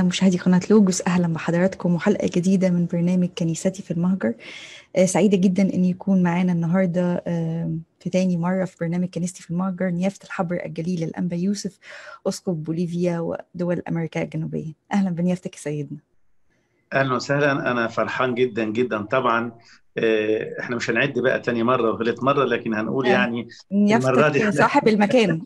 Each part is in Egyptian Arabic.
مستمعينا مشاهدي قناة لوجوس أهلا بحضراتكم وحلقة جديدة من برنامج كنيستي في المهجر آه، سعيدة جدا أن يكون معانا النهاردة آه، في تاني مرة في برنامج كنيستي في المهجر نيافة الحبر الجليل الأنبا يوسف أسقف بوليفيا ودول أمريكا الجنوبية أهلا بنيافتك يا سيدنا اهلا وسهلا انا فرحان جدا جدا طبعا آه، احنا مش هنعد بقى تاني مره وغلط مره لكن هنقول آه، يعني المره دي نيافتك صاحب المكان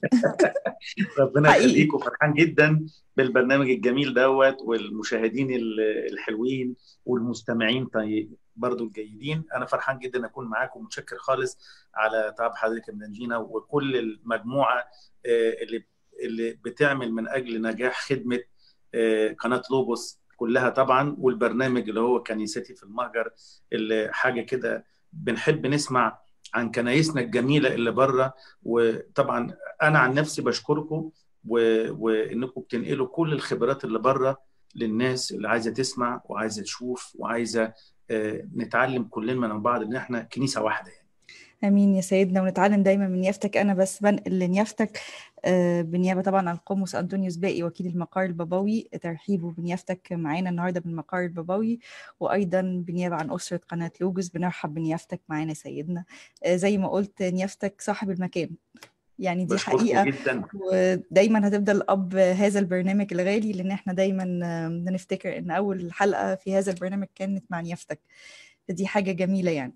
ربنا حقيقي. يخليك وفرحان جدا بالبرنامج الجميل دوت والمشاهدين ال- الحلوين والمستمعين طيب برضو الجيدين انا فرحان جدا اكون معاكم متشكر خالص على تعب حضرتك يا منجينا وكل المجموعه آه، اللي اللي بتعمل من اجل نجاح خدمه آه، قناه لوبوس كلها طبعا والبرنامج اللي هو كنيستي في المهجر اللي حاجه كده بنحب نسمع عن كنايسنا الجميله اللي بره وطبعا انا عن نفسي بشكركم و... وانكم بتنقلوا كل الخبرات اللي بره للناس اللي عايزه تسمع وعايزه تشوف وعايزه آه، نتعلم كلنا من بعض ان احنا كنيسه واحده يعني امين يا سيدنا ونتعلم دايما من نيافتك انا بس بنقل لنيافتك آه، بنيابه طبعا عن القمص انطونيوس باقي وكيل المقار البابوي ترحيبه بنيافتك معانا النهارده بالمقار البابوي وايضا بنيابه عن اسره قناه لوجوس بنرحب بنيافتك معانا سيدنا آه، زي ما قلت نيافتك صاحب المكان يعني دي بشكركم حقيقه جدا ودايما هتفضل اب هذا البرنامج الغالي لان احنا دايما آه، بنفتكر ان اول حلقه في هذا البرنامج كانت مع نيافتك فدي حاجه جميله يعني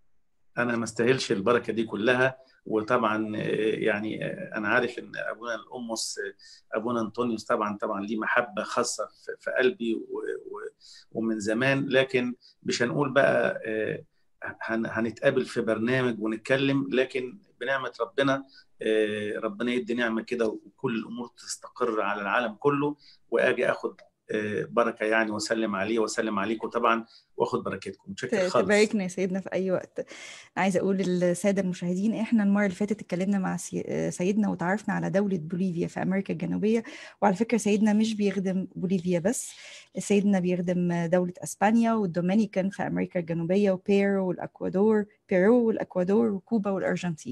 انا ما استاهلش البركه دي كلها وطبعا آه، يعني آه، انا عارف ان ابونا القمص آه، ابونا انطونيوس طبعا طبعا ليه محبه خاصه في في قلبي و- و- ومن زمان لكن مش هنقول بقى آه، هن- هنتقابل في برنامج ونتكلم لكن بنعمه ربنا آه، ربنا يدي نعمه كده وكل الامور تستقر على العالم كله واجي اخد آه، بركه يعني واسلم عليه واسلم عليكم طبعا واخد بركتكم متشكر خالص تباركنا يا سيدنا في اي وقت أنا عايزه اقول للساده المشاهدين احنا المره اللي فاتت اتكلمنا مع سي- سيدنا وتعرفنا على دوله بوليفيا في امريكا الجنوبيه وعلى فكره سيدنا مش بيخدم بوليفيا بس سيدنا بيخدم دوله اسبانيا والدومينيكان في امريكا الجنوبيه وبيرو والاكوادور بيرو والاكوادور وكوبا والارجنتين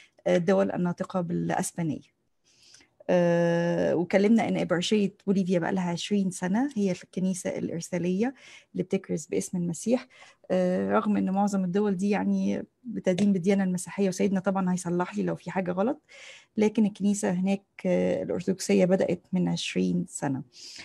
الدول الناطقه بالاسبانيه آه، وكلمنا ان ابرشيه بوليفيا بقى لها 20 سنه هي في الكنيسه الارساليه اللي بتكرز باسم المسيح آه، رغم ان معظم الدول دي يعني بتدين بالديانه المسيحيه وسيدنا طبعا هيصلح لي لو في حاجه غلط لكن الكنيسه هناك آه، الارثوذكسيه بدات من 20 سنه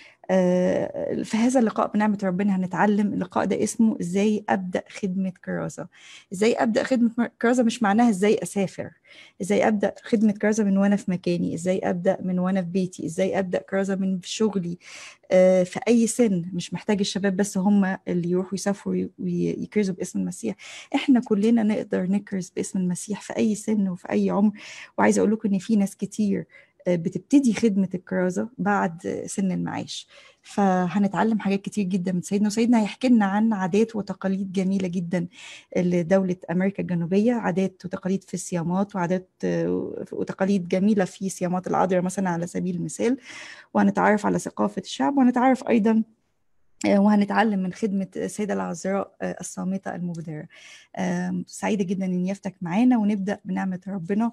آه، في هذا اللقاء بنعمة ربنا هنتعلم اللقاء ده اسمه ازاي ابدا خدمة كرازة ازاي ابدا خدمة كرازة مش معناها ازاي اسافر ازاي ابدا خدمة كرازة من وانا في مكاني ازاي ابدا من وانا في بيتي ازاي ابدا كرازة من شغلي آه، في اي سن مش محتاج الشباب بس هم اللي يروحوا يسافروا ويكرزوا باسم المسيح احنا كلنا نقدر نكرز باسم المسيح في اي سن وفي اي عمر وعايزه اقول لكم ان في ناس كتير آه، بتبتدي خدمة الكرازة بعد آه، سن المعاش فهنتعلم حاجات كتير جدا من سيدنا وسيدنا هيحكي لنا عن عادات وتقاليد جميلة جدا لدولة أمريكا الجنوبية عادات وتقاليد في الصيامات وعادات آه، وتقاليد جميلة في صيامات العذراء مثلا على سبيل المثال وهنتعرف على ثقافة الشعب وهنتعرف أيضا آه، وهنتعلم من خدمة السيدة العذراء آه، الصامتة المبدرة آم، سعيدة جدا إن يفتك معانا ونبدأ بنعمة ربنا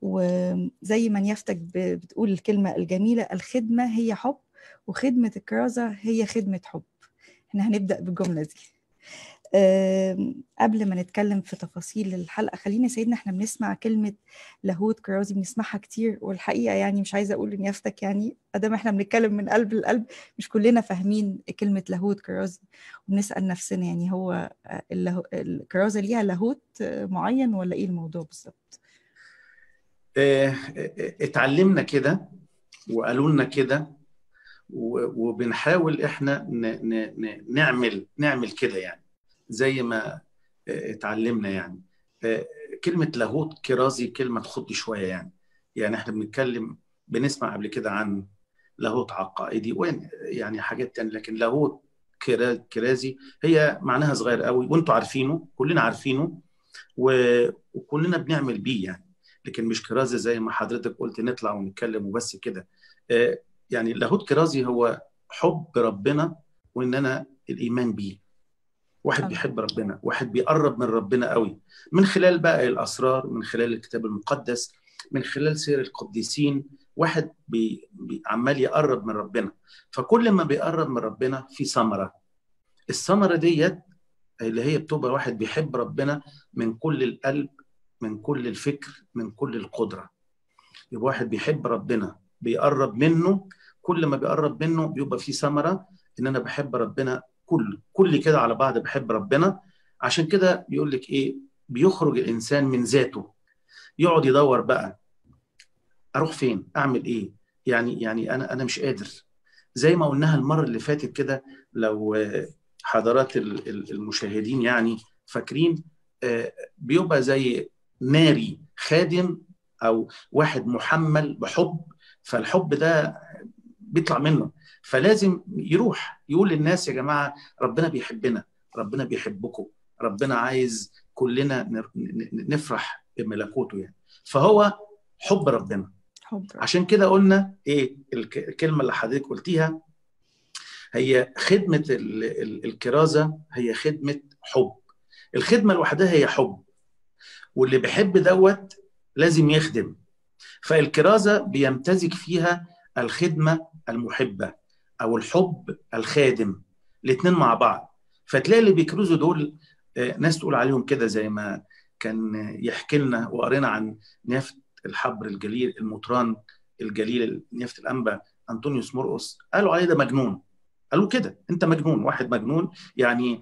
وزي ما يفتك ب- بتقول الكلمة الجميلة الخدمة هي حب وخدمة الكرازة هي خدمة حب احنا هنبدأ بالجملة دي آم، قبل ما نتكلم في تفاصيل الحلقة خلينا يا سيدنا احنا بنسمع كلمة لاهوت كرازي بنسمعها كتير والحقيقة يعني مش عايزة أقول إن يفتك يعني أدام احنا بنتكلم من قلب لقلب مش كلنا فاهمين كلمة لاهوت كرازي وبنسأل نفسنا يعني هو آه، اللاهو- الكرازة ليها لاهوت آه، معين ولا إيه الموضوع بالظبط؟ آه، آه، اتعلمنا كده وقالوا لنا كده و- وبنحاول احنا ن- ن- ن- نعمل نعمل كده يعني زي ما آه، اتعلمنا يعني آه، كلمة لاهوت كرازي كلمة تخض شوية يعني يعني احنا بنتكلم بنسمع قبل كده عن لاهوت عقائدي وين يعني حاجات تانية لكن لاهوت كرا- كرازي هي معناها صغير قوي وانتوا عارفينه كلنا عارفينه و- وكلنا بنعمل بيه يعني لكن مش كرازي زي ما حضرتك قلت نطلع ونتكلم وبس كده آه، يعني لاهوت كرازي هو حب ربنا وان انا الايمان بيه واحد آه. بيحب ربنا واحد بيقرب من ربنا قوي من خلال بقى الاسرار من خلال الكتاب المقدس من خلال سير القديسين واحد بي بي عمال يقرب من ربنا فكل ما بيقرب من ربنا في ثمره الثمره ديت اللي هي بتبقى واحد بيحب ربنا من كل القلب من كل الفكر من كل القدره يبقى واحد بيحب ربنا بيقرب منه كل ما بيقرب منه بيبقى في ثمره ان انا بحب ربنا كل كل كده على بعض بحب ربنا عشان كده بيقول لك ايه بيخرج الانسان من ذاته يقعد يدور بقى اروح فين اعمل ايه يعني يعني انا انا مش قادر زي ما قلناها المره اللي فاتت كده لو حضرات المشاهدين يعني فاكرين بيبقى زي ناري خادم او واحد محمل بحب فالحب ده بيطلع منه فلازم يروح يقول للناس يا جماعه ربنا بيحبنا ربنا بيحبكم ربنا عايز كلنا نفرح بملكوته يعني فهو حب ربنا حب عشان كده قلنا ايه الكلمه اللي حضرتك قلتيها هي خدمه الكرازه هي خدمه حب الخدمه لوحدها هي حب واللي بيحب دوت لازم يخدم فالكرازه بيمتزج فيها الخدمه المحبه او الحب الخادم الاثنين مع بعض فتلاقي اللي بيكرزوا دول ناس تقول عليهم كده زي ما كان يحكي لنا وقرينا عن نيافه الحبر الجليل المطران الجليل نيافه الانبا انطونيوس مرقس قالوا عليه ده مجنون قالوا كده انت مجنون واحد مجنون يعني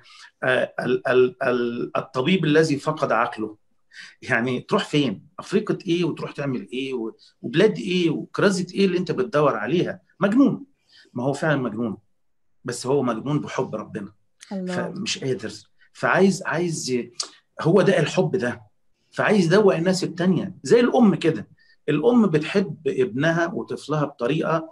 الطبيب الذي فقد عقله يعني تروح فين افريقيا ايه وتروح تعمل ايه وبلاد ايه وكرازه ايه اللي انت بتدور عليها مجنون ما هو فعلا مجنون بس هو مجنون بحب ربنا الله. فمش قادر فعايز عايز هو ده الحب ده فعايز يدوق الناس التانية زي الام كده الام بتحب ابنها وطفلها بطريقه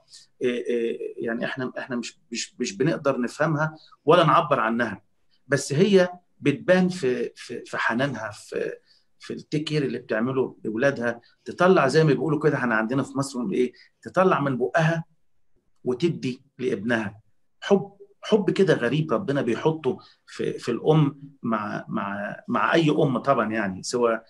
يعني احنا احنا مش مش مش بنقدر نفهمها ولا نعبر عنها بس هي بتبان في في, في حنانها في في التكير اللي بتعمله لاولادها تطلع زي ما بيقولوا كده احنا عندنا في مصر ايه تطلع من بقها وتدي لابنها حب حب كده غريب ربنا بيحطه في في الام مع مع مع اي ام طبعا يعني سواء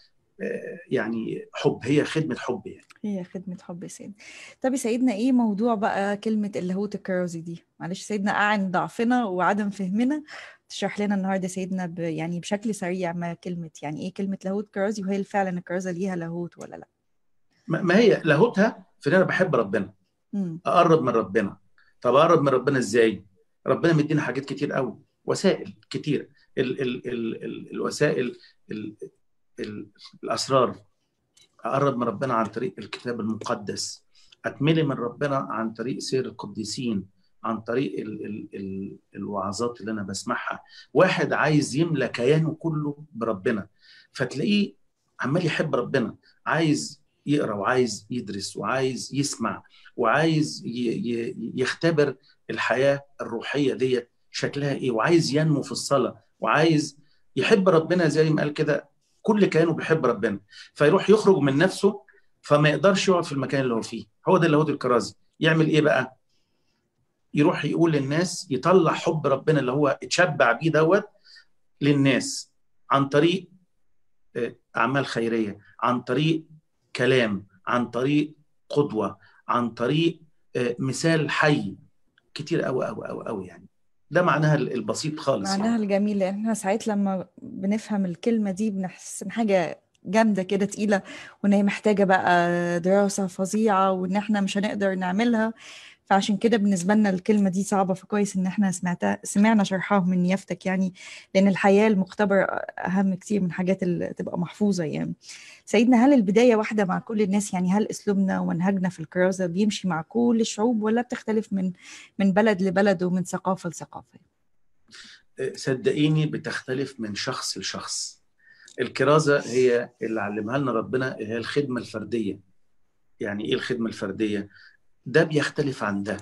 يعني حب هي خدمه حب يعني هي خدمة حب يا سيدنا طب يا سيدنا ايه موضوع بقى كلمة اللاهوت الكرازي دي معلش سيدنا أعن ضعفنا وعدم فهمنا تشرح لنا النهارده سيدنا ب... يعني بشكل سريع ما كلمة يعني ايه كلمة لاهوت كرازي وهل فعلا الكرازة ليها لاهوت ولا لا ما هي لاهوتها في ان انا بحب ربنا مم. اقرب من ربنا طب اقرب من ربنا ازاي ربنا مدينا حاجات كتير قوي وسائل كتير ال ال ال ال الوسائل ال ال الاسرار اقرب من ربنا عن طريق الكتاب المقدس اتملي من ربنا عن طريق سير القديسين عن طريق ال ال ال الوعظات اللي انا بسمعها واحد عايز يملى كيانه كله بربنا فتلاقيه عمال يحب ربنا عايز يقرا وعايز يدرس وعايز يسمع وعايز يختبر الحياه الروحيه دي شكلها ايه وعايز ينمو في الصلاه وعايز يحب ربنا زي ما قال كده كل كيانه بيحب ربنا فيروح يخرج من نفسه فما يقدرش يقعد في المكان اللي هو فيه هو ده اللاهوت الكرازي يعمل ايه بقى يروح يقول للناس يطلع حب ربنا اللي هو اتشبع بيه دوت للناس عن طريق اعمال خيريه عن طريق كلام عن طريق قدوه عن طريق مثال حي كتير قوي قوي قوي قوي يعني ده معناها البسيط خالص معناها يعني. الجميل لان احنا ساعات لما بنفهم الكلمه دي بنحس ان حاجه جامده كده تقيله وان هي محتاجه بقى دراسه فظيعه وان احنا مش هنقدر نعملها فعشان كده بالنسبة لنا الكلمة دي صعبة فكويس إن إحنا سمعتها سمعنا شرحها من نيافتك يعني لأن الحياة المختبرة أهم كتير من حاجات اللي تبقى محفوظة يعني سيدنا هل البداية واحدة مع كل الناس يعني هل أسلوبنا ومنهجنا في الكرازة بيمشي مع كل الشعوب ولا بتختلف من من بلد لبلد ومن ثقافة لثقافة؟ صدقيني بتختلف من شخص لشخص الكرازة هي اللي علمها لنا ربنا هي الخدمة الفردية يعني إيه الخدمة الفردية؟ ده بيختلف عن ده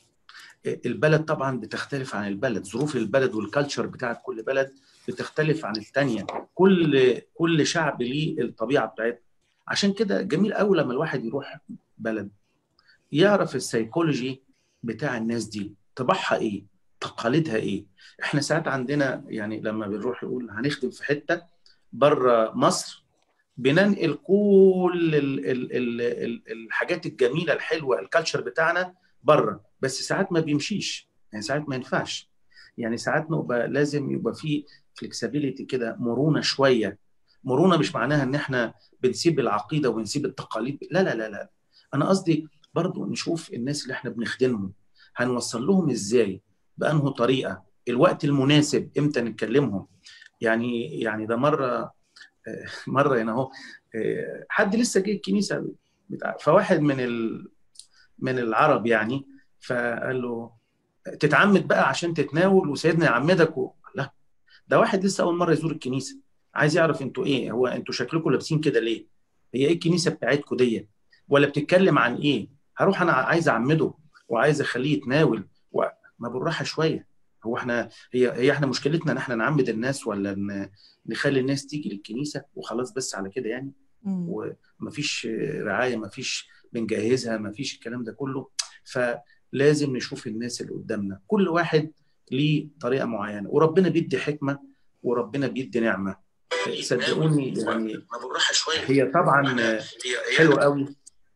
البلد طبعا بتختلف عن البلد ظروف البلد والكالتشر بتاعت كل بلد بتختلف عن الثانيه كل كل شعب ليه الطبيعه بتاعته عشان كده جميل قوي لما الواحد يروح بلد يعرف السيكولوجي بتاع الناس دي طباعها ايه تقاليدها ايه احنا ساعات عندنا يعني لما بنروح يقول هنخدم في حته بره مصر بننقل كل ال ال ال ال الحاجات الجميله الحلوه الكالتشر بتاعنا بره بس ساعات ما بيمشيش يعني ساعات ما ينفعش يعني ساعات نبقى لازم يبقى في فلكسبيليتي كده مرونه شويه مرونه مش معناها ان احنا بنسيب العقيده وبنسيب التقاليد لا لا لا لا انا قصدي برضو نشوف الناس اللي احنا بنخدمهم هنوصل لهم ازاي بانه طريقه الوقت المناسب امتى نتكلمهم يعني يعني ده مره مره هنا اهو حد لسه جه الكنيسه بتاع فواحد من ال من العرب يعني فقال له تتعمد بقى عشان تتناول وسيدنا يعمدك و... لا ده واحد لسه اول مره يزور الكنيسه عايز يعرف انتوا ايه هو انتوا شكلكم لابسين كده ليه هي ايه الكنيسه بتاعتكم دي ولا بتتكلم عن ايه هروح انا عايز اعمده وعايز اخليه يتناول و... ما بالراحه شويه هو احنا هي هي احنا مشكلتنا ان احنا نعمد الناس ولا ان نخلي الناس تيجي للكنيسه وخلاص بس على كده يعني ومفيش رعايه مفيش بنجهزها مفيش الكلام ده كله فلازم نشوف الناس اللي قدامنا كل واحد ليه طريقه معينه وربنا بيدي حكمه وربنا بيدي نعمه صدقوني يعني هي طبعا حلوه قوي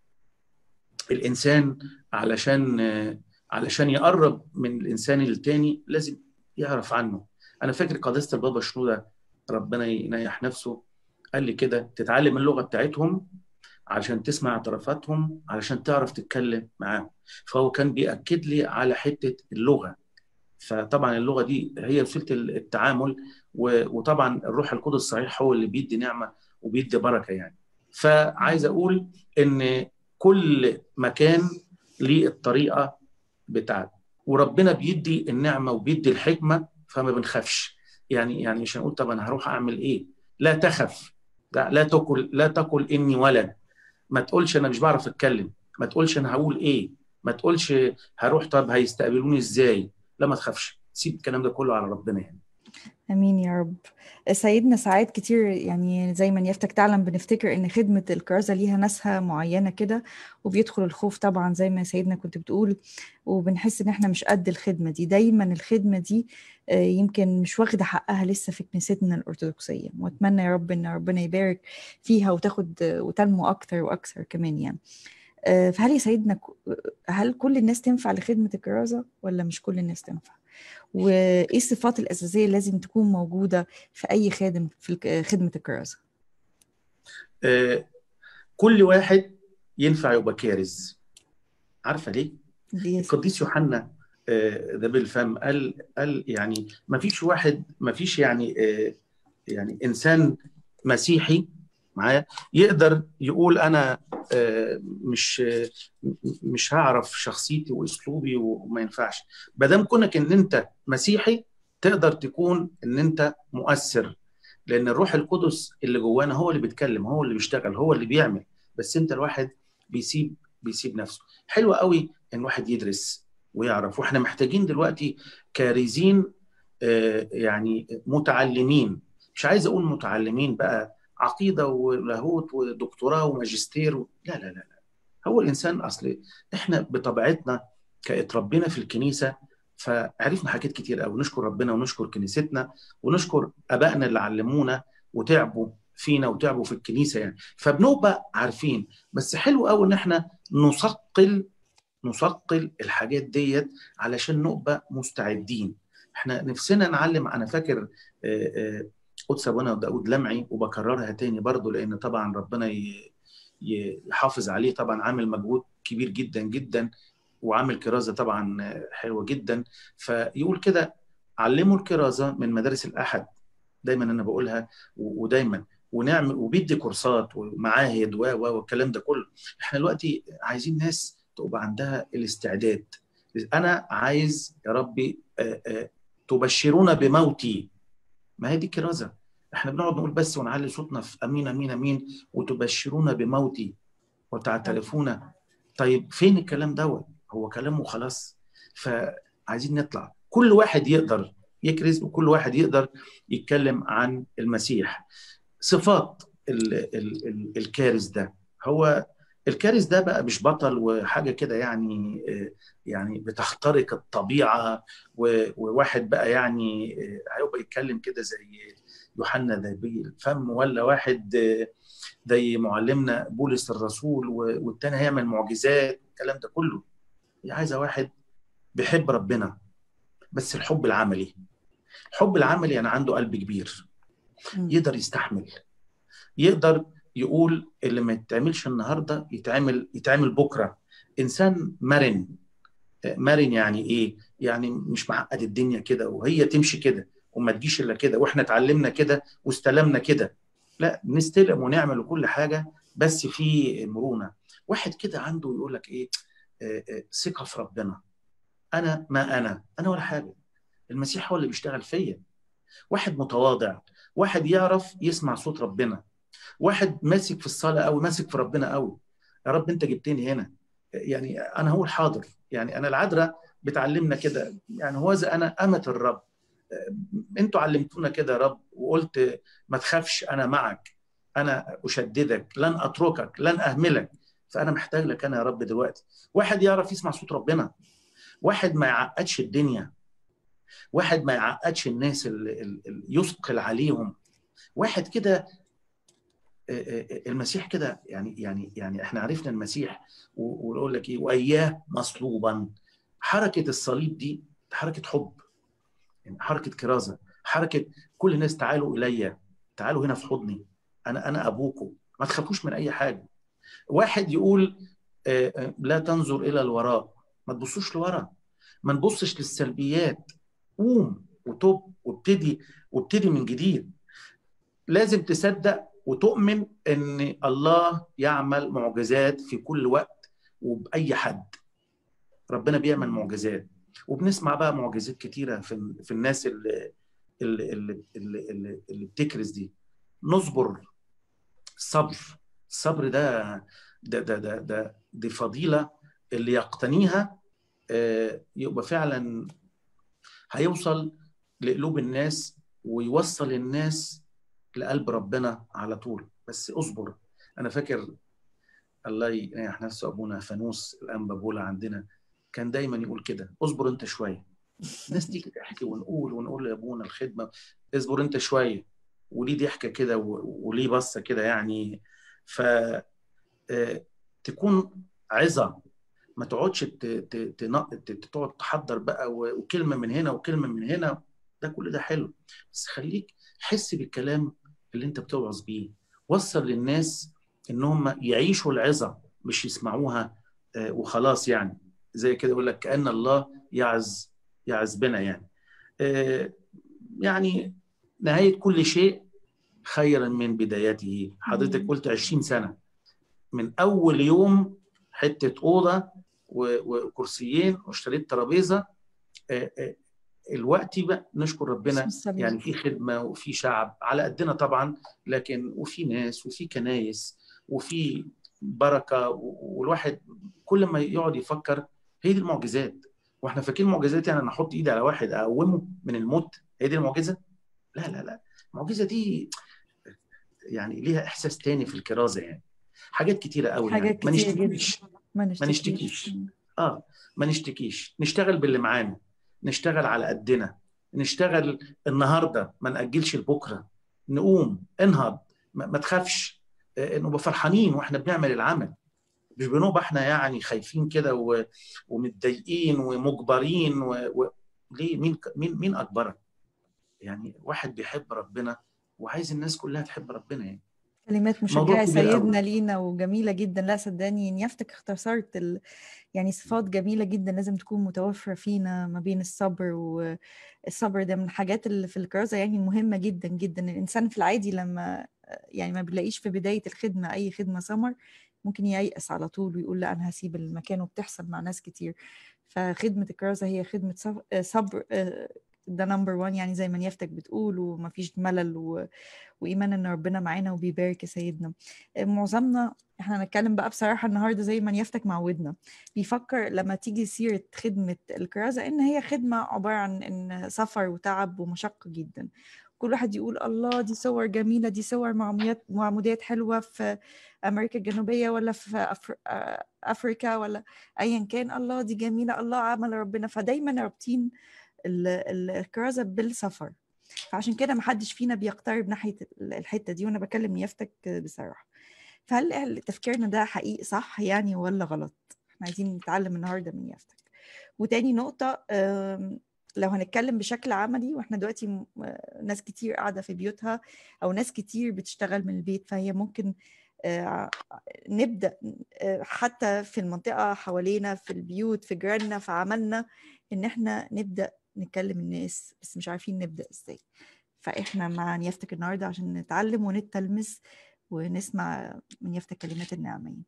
الانسان علشان علشان يقرب من الانسان التاني لازم يعرف عنه انا فاكر قداسه البابا شنوده ربنا ينيح نفسه قال لي كده تتعلم اللغه بتاعتهم علشان تسمع اعترافاتهم علشان تعرف تتكلم معاهم فهو كان بيأكد لي على حته اللغه فطبعا اللغه دي هي وسيله التعامل وطبعا الروح القدس صحيح هو اللي بيدي نعمه وبيدي بركه يعني فعايز اقول ان كل مكان ليه الطريقه بتاعته وربنا بيدي النعمه وبيدي الحكمه فما بنخافش يعني يعني مش هنقول طب انا هروح اعمل ايه لا تخف لا, لا تقل لا تقل اني ولد ما تقولش انا مش بعرف اتكلم ما تقولش انا هقول ايه ما تقولش هروح طب هيستقبلوني ازاي لا ما تخافش سيب الكلام ده كله على ربنا يعني امين يا رب سيدنا ساعات كتير يعني زي ما نيافتك تعلم بنفتكر ان خدمه الكرازه ليها ناسها معينه كده وبيدخل الخوف طبعا زي ما سيدنا كنت بتقول وبنحس ان احنا مش قد الخدمه دي دايما الخدمه دي يمكن مش واخده حقها لسه في كنيستنا الارثوذكسيه واتمنى يا رب ان ربنا يبارك فيها وتاخد وتنمو اكتر واكثر كمان يعني فهل يا سيدنا هل كل الناس تنفع لخدمه الكرازه ولا مش كل الناس تنفع وايه الصفات الاساسيه اللي لازم تكون موجوده في اي خادم في خدمه الكرازه آه كل واحد ينفع يبقى كارز عارفه ليه القديس يوحنا آه ده بالفم قال قال يعني ما فيش واحد ما فيش يعني آه يعني انسان مسيحي معايا يقدر يقول انا مش مش هعرف شخصيتي واسلوبي وما ينفعش ما دام كونك ان انت مسيحي تقدر تكون ان انت مؤثر لان الروح القدس اللي جوانا هو اللي بيتكلم هو اللي بيشتغل هو اللي بيعمل بس انت الواحد بيسيب بيسيب نفسه حلو قوي ان واحد يدرس ويعرف واحنا محتاجين دلوقتي كارزين يعني متعلمين مش عايز اقول متعلمين بقى عقيده ولاهوت ودكتوراه وماجستير و... لا لا لا لا هو الانسان اصل احنا بطبيعتنا كاتربينا في الكنيسه فعرفنا حاجات كتير قوي نشكر ربنا ونشكر كنيستنا ونشكر ابائنا اللي علمونا وتعبوا فينا وتعبوا في الكنيسه يعني فبنبقى عارفين بس حلو قوي ان احنا نثقل نثقل الحاجات ديت علشان نبقى مستعدين احنا نفسنا نعلم انا فاكر آآ آآ قدس ابونا داود لمعي وبكررها تاني برضو لان طبعا ربنا يحافظ عليه طبعا عامل مجهود كبير جدا جدا وعامل كرازه طبعا حلوه جدا فيقول كده علموا الكرازه من مدارس الاحد دايما انا بقولها ودايما ونعمل وبيدي كورسات ومعاهد و والكلام ده كله احنا دلوقتي عايزين ناس تبقى عندها الاستعداد انا عايز يا ربي تبشرون بموتي ما هي دي كرازه احنا بنقعد نقول بس ونعلي صوتنا في امين امين امين وتبشرون بموتي وتعترفون طيب فين الكلام دوت هو كلامه خلاص فعايزين نطلع كل واحد يقدر يكرز وكل واحد يقدر يتكلم عن المسيح صفات ال ال ال الكارز ده هو الكارز ده بقى مش بطل وحاجه كده يعني يعني بتخترق الطبيعه وواحد بقى يعني هيبقى يتكلم كده زي يوحنا ذهبي الفم ولا واحد زي معلمنا بولس الرسول والتاني هيعمل معجزات الكلام ده كله هي عايزه واحد بيحب ربنا بس الحب العملي الحب العملي يعني عنده قلب كبير يقدر يستحمل يقدر يقول اللي ما يتعملش النهارده يتعمل يتعمل بكره انسان مرن مرن يعني ايه يعني مش معقد الدنيا كده وهي تمشي كده وما تجيش الا كده واحنا اتعلمنا كده واستلمنا كده لا نستلم ونعمل كل حاجه بس في مرونه واحد كده عنده يقول لك ايه ثقه في ربنا انا ما انا انا ولا حاجه المسيح هو اللي بيشتغل فيا واحد متواضع واحد يعرف يسمع صوت ربنا واحد ماسك في الصلاه قوي ماسك في ربنا قوي يا رب انت جبتني هنا يعني انا هو الحاضر يعني انا العذراء بتعلمنا كده يعني هو انا امه الرب انتوا علمتونا كده يا رب وقلت ما تخافش انا معك انا اشددك لن اتركك لن اهملك فانا محتاج لك انا يا رب دلوقتي واحد يعرف يسمع صوت ربنا واحد ما يعقدش الدنيا واحد ما يعقدش الناس اللي, اللي يثقل عليهم واحد كده المسيح كده يعني يعني يعني احنا عرفنا المسيح ونقول لك ايه واياه مصلوبا حركه الصليب دي حركه حب يعني حركه كرازه حركه كل الناس تعالوا الي تعالوا هنا في حضني انا انا ابوكم ما تخافوش من اي حاجه واحد يقول لا تنظر الى الوراء ما تبصوش لورا ما نبصش للسلبيات قوم وتوب وابتدي وابتدي من جديد لازم تصدق وتؤمن ان الله يعمل معجزات في كل وقت وباي حد ربنا بيعمل معجزات وبنسمع بقى معجزات كتيره في في الناس اللي اللي اللي اللي, اللي بتكرز دي نصبر الصبر الصبر ده ده ده ده, ده دي فضيله اللي يقتنيها يبقى فعلا هيوصل لقلوب الناس ويوصل الناس لقلب ربنا على طول بس اصبر انا فاكر الله يريح نفسه ابونا فانوس الانبا بولا عندنا كان دايما يقول كده اصبر انت شويه الناس تيجي تحكي ونقول ونقول لابونا الخدمه اصبر انت شويه وليه ضحكه كده وليه بصه كده يعني ف تكون عظه ما تقعدش تقعد تحضر بقى وكلمه من هنا وكلمه من هنا ده كل ده حلو بس خليك حس بالكلام اللي انت بتوعظ بيه وصل للناس ان هم يعيشوا العظه مش يسمعوها وخلاص يعني زي كده يقول لك كان الله يعز يعز بنا يعني يعني نهايه كل شيء خيرا من بدايته حضرتك قلت 20 سنه من اول يوم حته اوضه وكرسيين واشتريت ترابيزه الوقت بقى نشكر ربنا يعني في خدمه وفي شعب على قدنا طبعا لكن وفي ناس وفي كنايس وفي بركه والواحد كل ما يقعد يفكر هي دي المعجزات واحنا فاكرين المعجزات يعني انا احط ايدي على واحد اقومه من الموت هي دي المعجزه؟ لا لا لا المعجزه دي يعني ليها احساس تاني في الكرازه يعني حاجات كتيره قوي حاجات يعني. كتير ما نشتكيش ما ما نشتكيش اه ما نشتكيش نشتغل باللي معانا نشتغل على قدنا نشتغل النهارده ما ناجلش لبكره نقوم انهض ما, ما تخافش آه نبقى فرحانين واحنا بنعمل العمل مش بنبقى احنا يعني خايفين كده و... ومتضايقين ومجبرين و... و... ليه مين مين مين اجبرك؟ يعني واحد بيحب ربنا وعايز الناس كلها تحب ربنا يعني كلمات مشجعة سيدنا لينا وجميلة جدا لا صدقني نيافتك اختصرت ال... يعني صفات جميلة جدا لازم تكون متوفرة فينا ما بين الصبر والصبر ده من الحاجات اللي في الكرازة يعني المهمة جدا جدا الإنسان في العادي لما يعني ما بيلاقيش في بداية الخدمة أي خدمة سمر ممكن ييأس على طول ويقول لا أنا هسيب المكان وبتحصل مع ناس كتير فخدمة الكرازة هي خدمة صبر ده نمبر 1 يعني زي ما نيافتك بتقول ومفيش ملل و... وايمان ان ربنا معانا وبيبارك يا سيدنا معظمنا احنا هنتكلم بقى بصراحه النهارده زي ما نيافتك معودنا بيفكر لما تيجي سيره خدمه الكرازه ان هي خدمه عباره عن ان سفر وتعب ومشقه جدا كل واحد يقول الله دي صور جميله دي صور معموديات معموديات حلوه في امريكا الجنوبيه ولا في أفر... افريكا ولا ايا كان الله دي جميله الله عمل ربنا فدايما رابطين الكرازه بالسفر فعشان كده ما حدش فينا بيقترب ناحيه الحته دي وانا بكلم نيافتك بصراحه فهل تفكيرنا ده حقيقي صح يعني ولا غلط احنا عايزين نتعلم النهارده من نيافتك وتاني نقطه لو هنتكلم بشكل عملي واحنا دلوقتي ناس كتير قاعده في بيوتها او ناس كتير بتشتغل من البيت فهي ممكن نبدا حتى في المنطقه حوالينا في البيوت في جيراننا في عملنا ان احنا نبدا نكلم الناس بس مش عارفين نبدا ازاي فاحنا مع نيافتك النهارده عشان نتعلم ونتلمس ونسمع من يفتك كلمات النعمين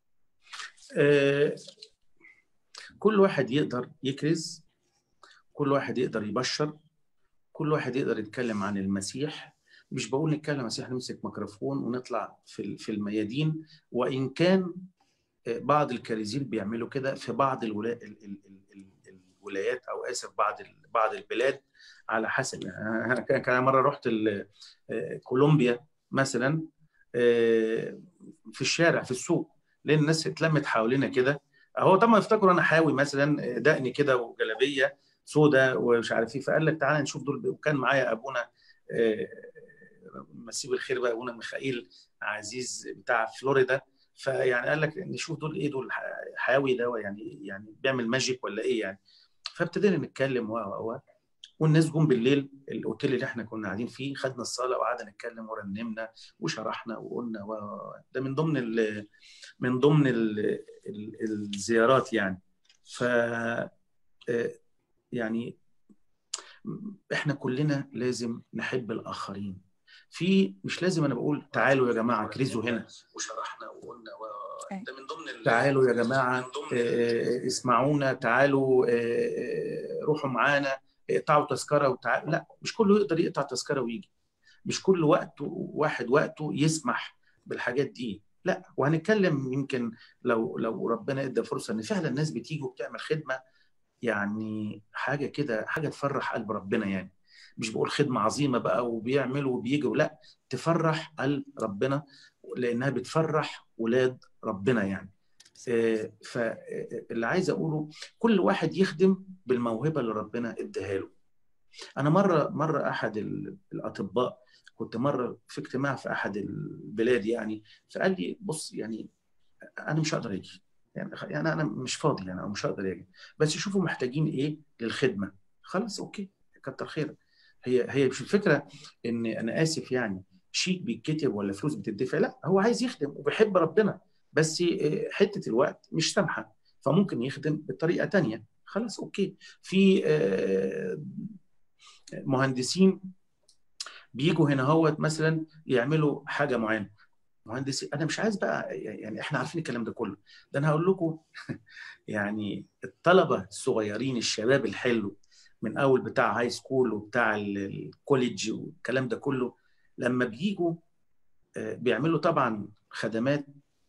آه كل واحد يقدر يكرز كل واحد يقدر يبشر كل واحد يقدر يتكلم عن المسيح مش بقول نتكلم المسيح نمسك ميكروفون ونطلع في في الميادين وان كان بعض الكارزين بيعملوا كده في بعض الولا... الولايات او اسف بعض بعض البلاد على حسب انا كان مره رحت كولومبيا مثلا في الشارع في السوق لان الناس اتلمت حوالينا كده هو طبعا يفتكروا انا حاوي مثلا دقني كده وجلابيه سودا ومش عارف ايه فقال لك تعالى نشوف دول وكان معايا ابونا مسيه بالخير بقى ابونا ميخائيل عزيز بتاع فلوريدا فيعني قال لك نشوف دول ايه دول حاوي ده يعني يعني بيعمل ماجيك ولا ايه يعني فابتدينا نتكلم و و والناس جم بالليل الاوتيل اللي احنا كنا قاعدين فيه خدنا الصاله وقعدنا نتكلم ورنمنا وشرحنا وقلنا و... ده من ضمن ال... من ضمن ال... ال... الزيارات يعني ف يعني احنا كلنا لازم نحب الاخرين في مش لازم انا بقول تعالوا يا جماعه كريزوا هنا وشرحنا وقلنا و... ده من ضمن تعالوا يا جماعه اسمعونا تعالوا روحوا معانا اقطعوا تذكره وتعالوا لا مش كله يقدر يقطع تذكره ويجي مش كل وقت واحد وقته يسمح بالحاجات دي لا وهنتكلم يمكن لو لو ربنا ادى فرصه ان فعلا الناس بتيجي وبتعمل خدمه يعني حاجه كده حاجه تفرح قلب ربنا يعني مش بقول خدمه عظيمه بقى وبيعملوا وبيجوا لا تفرح قلب ربنا لانها بتفرح ولاد ربنا يعني فاللي عايز اقوله كل واحد يخدم بالموهبه اللي ربنا اداها له انا مره مره احد الاطباء كنت مره في اجتماع في احد البلاد يعني فقال لي بص يعني انا مش هقدر اجي يعني يعني انا مش فاضي يعني او مش هقدر اجي بس شوفوا محتاجين ايه للخدمه خلاص اوكي كتر خيرك هي هي مش الفكره ان انا اسف يعني شيك بيتكتب ولا فلوس بتدفع لا هو عايز يخدم وبيحب ربنا بس حته الوقت مش سامحه فممكن يخدم بطريقه تانية خلاص اوكي في مهندسين بيجوا هنا هوت مثلا يعملوا حاجه معينه مهندس انا مش عايز بقى يعني احنا عارفين الكلام ده كله ده انا هقول لكم يعني الطلبه الصغيرين الشباب الحلو من اول بتاع هاي سكول وبتاع الكوليدج والكلام ده كله لما بيجوا بيعملوا طبعا خدمات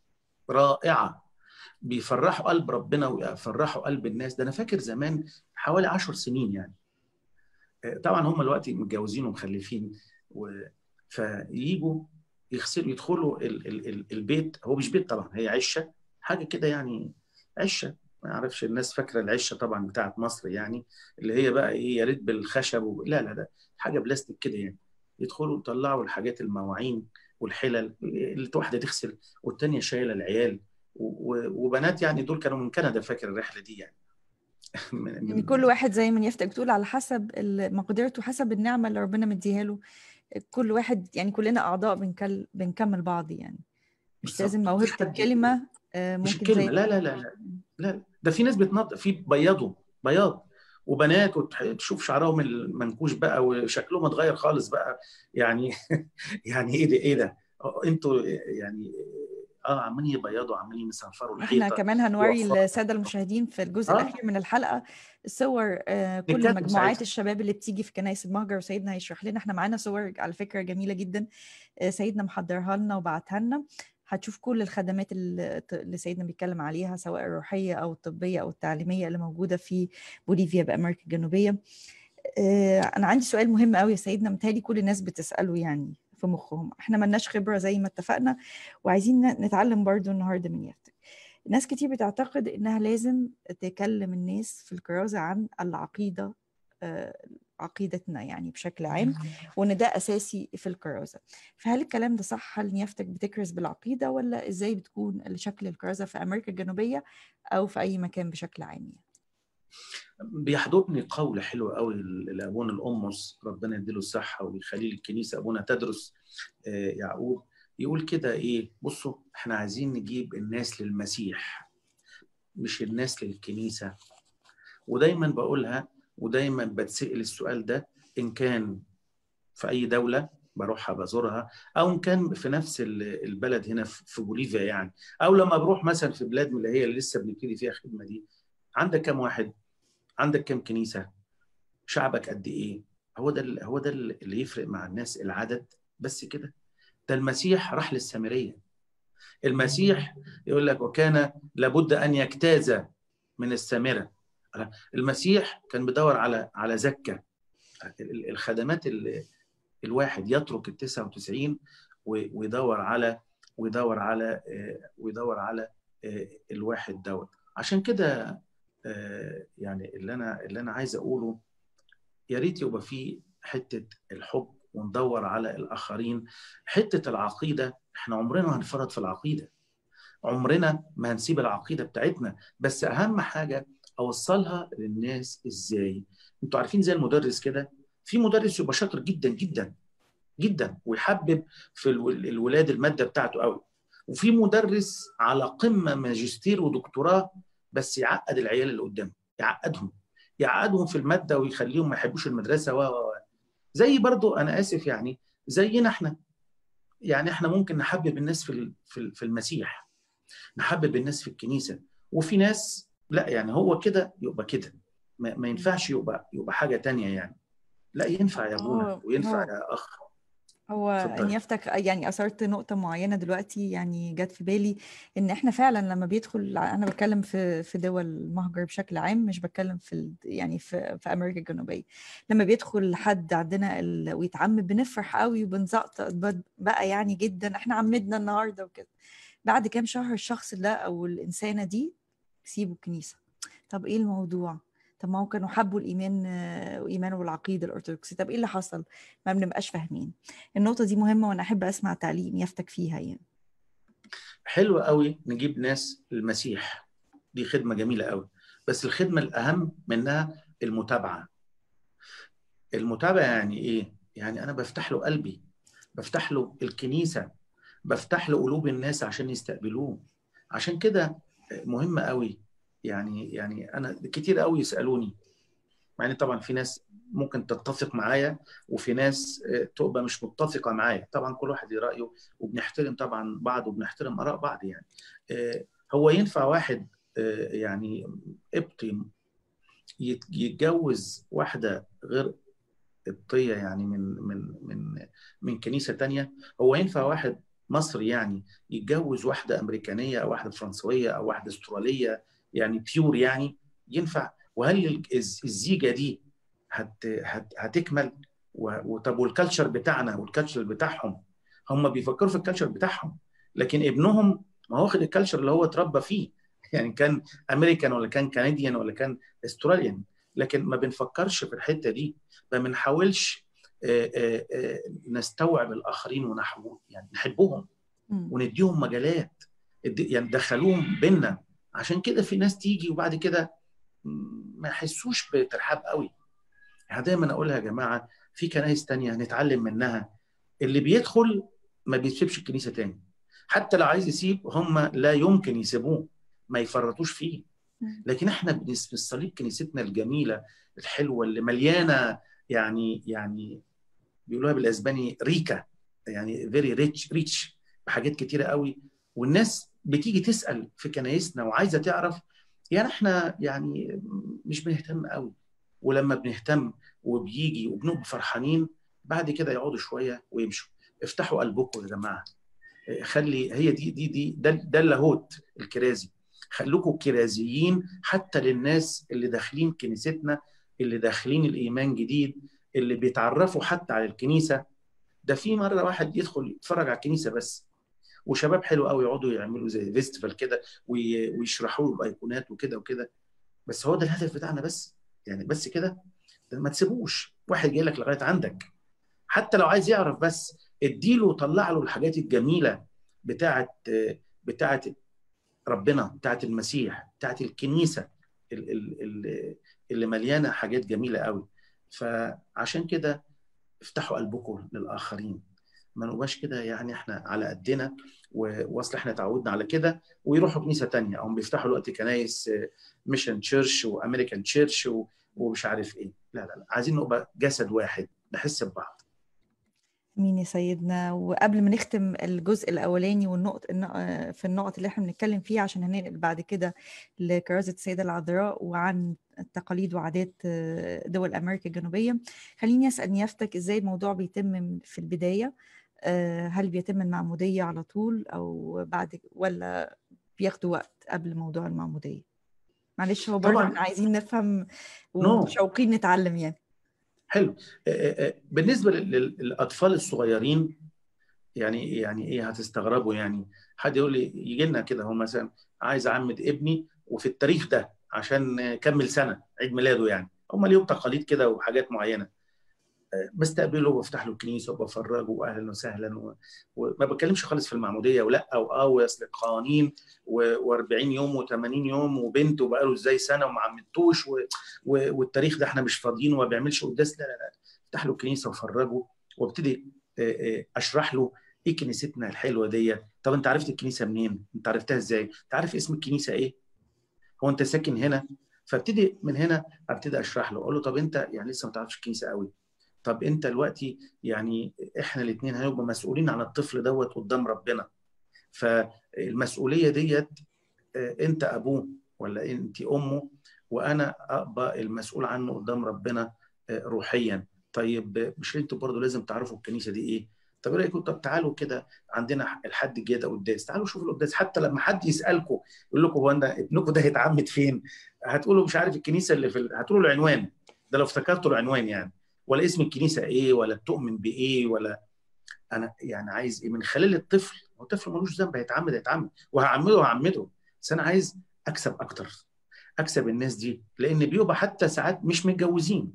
رائعه بيفرحوا قلب ربنا ويفرحوا قلب الناس ده انا فاكر زمان حوالي عشر سنين يعني طبعا هم دلوقتي متجوزين ومخلفين و... فييجوا يغسلوا يدخلوا ال... ال... ال... البيت هو مش بيت طبعا هي عشه حاجه كده يعني عشه ما اعرفش الناس فاكره العشه طبعا بتاعت مصر يعني اللي هي بقى ايه يا ريت بالخشب و... لا لا لا حاجه بلاستيك كده يعني يدخلوا يطلعوا الحاجات المواعين والحلل اللي واحده تغسل والتانيه شايله العيال وبنات يعني دول كانوا من كندا فاكر الرحله دي يعني من يعني كل واحد زي ما يفتك بتقول على حسب مقدرته حسب النعمه اللي ربنا مديها له كل واحد يعني كلنا اعضاء بنكل بنكمل بعض يعني مش لازم موهبه الكلمه ممكن مش الكلمه زي لا لا لا لا لا ده في ناس بتنظف في بياضوا بياض وبنات وتشوف شعرهم المنكوش بقى وشكلهم اتغير خالص بقى يعني يعني ايه ده ايه ده انتوا يعني اه عمالين يبيضوا عمالين يصفروا الحيطه احنا كمان هنوري الساده المشاهدين في الجزء آه. الاخير من الحلقه الصور آه كل مجموعات سعيد. الشباب اللي بتيجي في كنائس المهجر وسيدنا هيشرح لنا احنا معانا صور على فكره جميله جدا آه سيدنا محضرها لنا وبعتها لنا هتشوف كل الخدمات اللي سيدنا بيتكلم عليها سواء الروحيه او الطبيه او التعليميه اللي موجوده في بوليفيا بامريكا الجنوبيه آه انا عندي سؤال مهم قوي يا سيدنا متهيألي كل الناس بتساله يعني في مخهم احنا ملناش خبره زي ما اتفقنا وعايزين نتعلم برضو النهارده من يفتك ناس كتير بتعتقد انها لازم تكلم الناس في الكرازه عن العقيده عقيدتنا يعني بشكل عام وان ده اساسي في الكرازه فهل الكلام ده صح هل نيافتك بتكرز بالعقيده ولا ازاي بتكون شكل الكرازه في امريكا الجنوبيه او في اي مكان بشكل عام يعني بيحضرني قول حلو قوي لابونا الامس ربنا يديله الصحه ويخليه الكنيسه ابونا تدرس يعقوب يقول كده ايه بصوا احنا عايزين نجيب الناس للمسيح مش الناس للكنيسه ودايما بقولها ودايما بتسال السؤال ده ان كان في اي دوله بروحها بزورها او ان كان في نفس البلد هنا في بوليفيا يعني او لما بروح مثلا في بلاد من اللي هي اللي لسه بنبتدي فيها خدمه دي عندك كم واحد عندك كم كنيسه شعبك قد ايه هو ده هو ده اللي يفرق مع الناس العدد بس كده ده المسيح راح للسامريه المسيح يقول لك وكان لابد ان يجتاز من السامره المسيح كان بيدور على على زكه الخدمات اللي الواحد يترك ال 99 ويدور على ويدور على ويدور على الواحد دوت عشان كده يعني اللي انا اللي انا عايز اقوله يا ريت يبقى في حته الحب وندور على الاخرين حته العقيده احنا عمرنا ما هنفرط في العقيده عمرنا ما هنسيب العقيده بتاعتنا بس اهم حاجه اوصلها للناس ازاي انتوا عارفين زي المدرس كده في مدرس يبقى شاطر جدا جدا جدا ويحبب في الولاد الماده بتاعته قوي وفي مدرس على قمه ماجستير ودكتوراه بس يعقد العيال اللي قدامه يعقدهم يعقدهم في الماده ويخليهم ما يحبوش المدرسه و زي برضو انا اسف يعني زينا احنا يعني احنا ممكن نحبب الناس في في المسيح نحبب الناس في الكنيسه وفي ناس لا يعني هو كده يبقى كده ما, ما ينفعش يبقى يبقى حاجه تانية يعني لا ينفع يا ابونا وينفع يا اخ هو نيافتك يعني اثرت نقطه معينه دلوقتي يعني جت في بالي ان احنا فعلا لما بيدخل انا بتكلم في في دول المهجر بشكل عام مش بتكلم في يعني في في امريكا الجنوبيه لما بيدخل حد عندنا ال... ويتعمد بنفرح قوي وبنزقطط بقى يعني جدا احنا عمدنا النهارده وكده بعد كام شهر الشخص ده او الانسانه دي سيبوا الكنيسه طب ايه الموضوع طب ما هو كانوا حبوا الايمان وايمانه بالعقيده الارثوذكسي طب ايه اللي حصل ما بنبقاش فاهمين النقطه دي مهمه وانا احب اسمع تعليق يفتك فيها يعني حلو قوي نجيب ناس المسيح دي خدمه جميله قوي بس الخدمه الاهم منها المتابعه المتابعه يعني ايه يعني انا بفتح له قلبي بفتح له الكنيسه بفتح له قلوب الناس عشان يستقبلوه عشان كده مهم قوي يعني يعني انا كتير قوي يسالوني مع ان طبعا في ناس ممكن تتفق معايا وفي ناس تبقى مش متفقه معايا طبعا كل واحد رايه وبنحترم طبعا بعض وبنحترم اراء بعض يعني هو ينفع واحد يعني قبطي يتجوز واحده غير قبطيه يعني من من من من كنيسه تانية هو ينفع واحد مصري يعني يتجوز واحده امريكانيه او واحده فرنسويه او واحده استراليه يعني بيور يعني ينفع وهل الزيجه دي هت هت هتكمل وطب والكالتشر بتاعنا والكالتشر بتاعهم هم بيفكروا في الكالتشر بتاعهم لكن ابنهم ما هو واخد الكالتشر اللي هو اتربى فيه يعني كان امريكان ولا كان كنديان ولا كان استراليان لكن ما بنفكرش في الحته دي ما بنحاولش نستوعب الاخرين ونحو يعني نحبهم ونديهم مجالات يعني دخلوهم بينا عشان كده في ناس تيجي وبعد كده ما يحسوش بترحاب قوي يعني دايما اقولها يا جماعه في كنايس تانية نتعلم منها اللي بيدخل ما بيسيبش الكنيسه تاني حتى لو عايز يسيب هم لا يمكن يسيبوه ما يفرطوش فيه لكن احنا بنصليب كنيستنا الجميله الحلوه اللي مليانه يعني يعني بيقولوها بالاسباني ريكا يعني فيري ريتش ريتش بحاجات كتيره قوي والناس بتيجي تسال في كنايسنا وعايزه تعرف يعني احنا يعني مش بنهتم قوي ولما بنهتم وبيجي وبنبقى فرحانين بعد كده يقعدوا شويه ويمشوا افتحوا قلبكم يا جماعه خلي هي دي دي دي ده, ده اللاهوت الكرازي خلوكم كرازيين حتى للناس اللي داخلين كنيستنا اللي داخلين الايمان جديد اللي بيتعرفوا حتى على الكنيسه ده في مره واحد يدخل يتفرج على الكنيسه بس وشباب حلو قوي يقعدوا يعملوا زي فيستيفال كده ويشرحوا له بايقونات وكده وكده بس هو ده الهدف بتاعنا بس يعني بس كده ما تسيبوش واحد جاي لك لغايه عندك حتى لو عايز يعرف بس اديله وطلع له الحاجات الجميله بتاعه بتاعه ربنا بتاعه المسيح بتاعه الكنيسه اللي مليانه حاجات جميله قوي فعشان كده افتحوا قلبكم للاخرين ما نبقاش كده يعني احنا على قدنا واصل احنا تعودنا على كده ويروحوا كنيسه تانية او بيفتحوا دلوقتي كنايس ميشن تشيرش وامريكان تشيرش ومش عارف ايه لا لا لا عايزين نبقى جسد واحد نحس ببعض مين يا سيدنا وقبل ما نختم الجزء الاولاني والنقط في النقط اللي احنا بنتكلم فيها عشان هننقل بعد كده لكرازه السيده العذراء وعن التقاليد وعادات دول امريكا الجنوبيه خليني اسال نيافتك ازاي الموضوع بيتم في البدايه هل بيتم المعموديه على طول او بعد ولا بياخدوا وقت قبل موضوع المعموديه معلش هو برضه احنا عايزين نفهم ومشوقين نتعلم يعني حلو بالنسبه للاطفال الصغيرين يعني يعني ايه هتستغربوا يعني حد يقول لي يجي لنا كده هو مثلا عايز اعمد ابني وفي التاريخ ده عشان كمل سنه عيد ميلاده يعني هم ليهم تقاليد كده وحاجات معينه بستقبله وبفتح له الكنيسه وبفرجه واهلا وسهلا و... وما بتكلمش خالص في المعموديه ولا او اه واصل قوانين و40 يوم و80 يوم وبنت وبقاله ازاي سنه وما عملتوش و... و... والتاريخ ده احنا مش فاضيين وما بيعملش قداس لا لا لا افتح له الكنيسه وفرجه وابتدي اشرح له ايه كنيستنا الحلوه دي طب انت عرفت الكنيسه منين انت عرفتها ازاي انت عارف اسم الكنيسه ايه هو انت ساكن هنا فابتدي من هنا ابتدي اشرح له اقول له طب انت يعني لسه ما تعرفش الكنيسه قوي طب انت دلوقتي يعني احنا الاثنين هنبقى مسؤولين عن الطفل دوت قدام ربنا فالمسؤوليه ديت انت ابوه ولا انت امه وانا ابقى المسؤول عنه قدام ربنا روحيا طيب مش انتوا برضه لازم تعرفوا الكنيسه دي ايه طب ايه رايكم طب تعالوا كده عندنا الحد الجاي ده قداس تعالوا شوفوا القداس حتى لما حد يسالكم يقول لكم هو ابنكم ده هيتعمد فين هتقولوا مش عارف الكنيسه اللي في ال... هتقولوا العنوان ده لو افتكرتوا العنوان يعني ولا اسم الكنيسه ايه ولا بتؤمن بايه ولا انا يعني عايز ايه من خلال الطفل هو الطفل ملوش ذنب هيتعمد هيتعمد وهعمده وهعمده بس انا عايز اكسب اكتر اكسب الناس دي لان بيبقى حتى ساعات مش متجوزين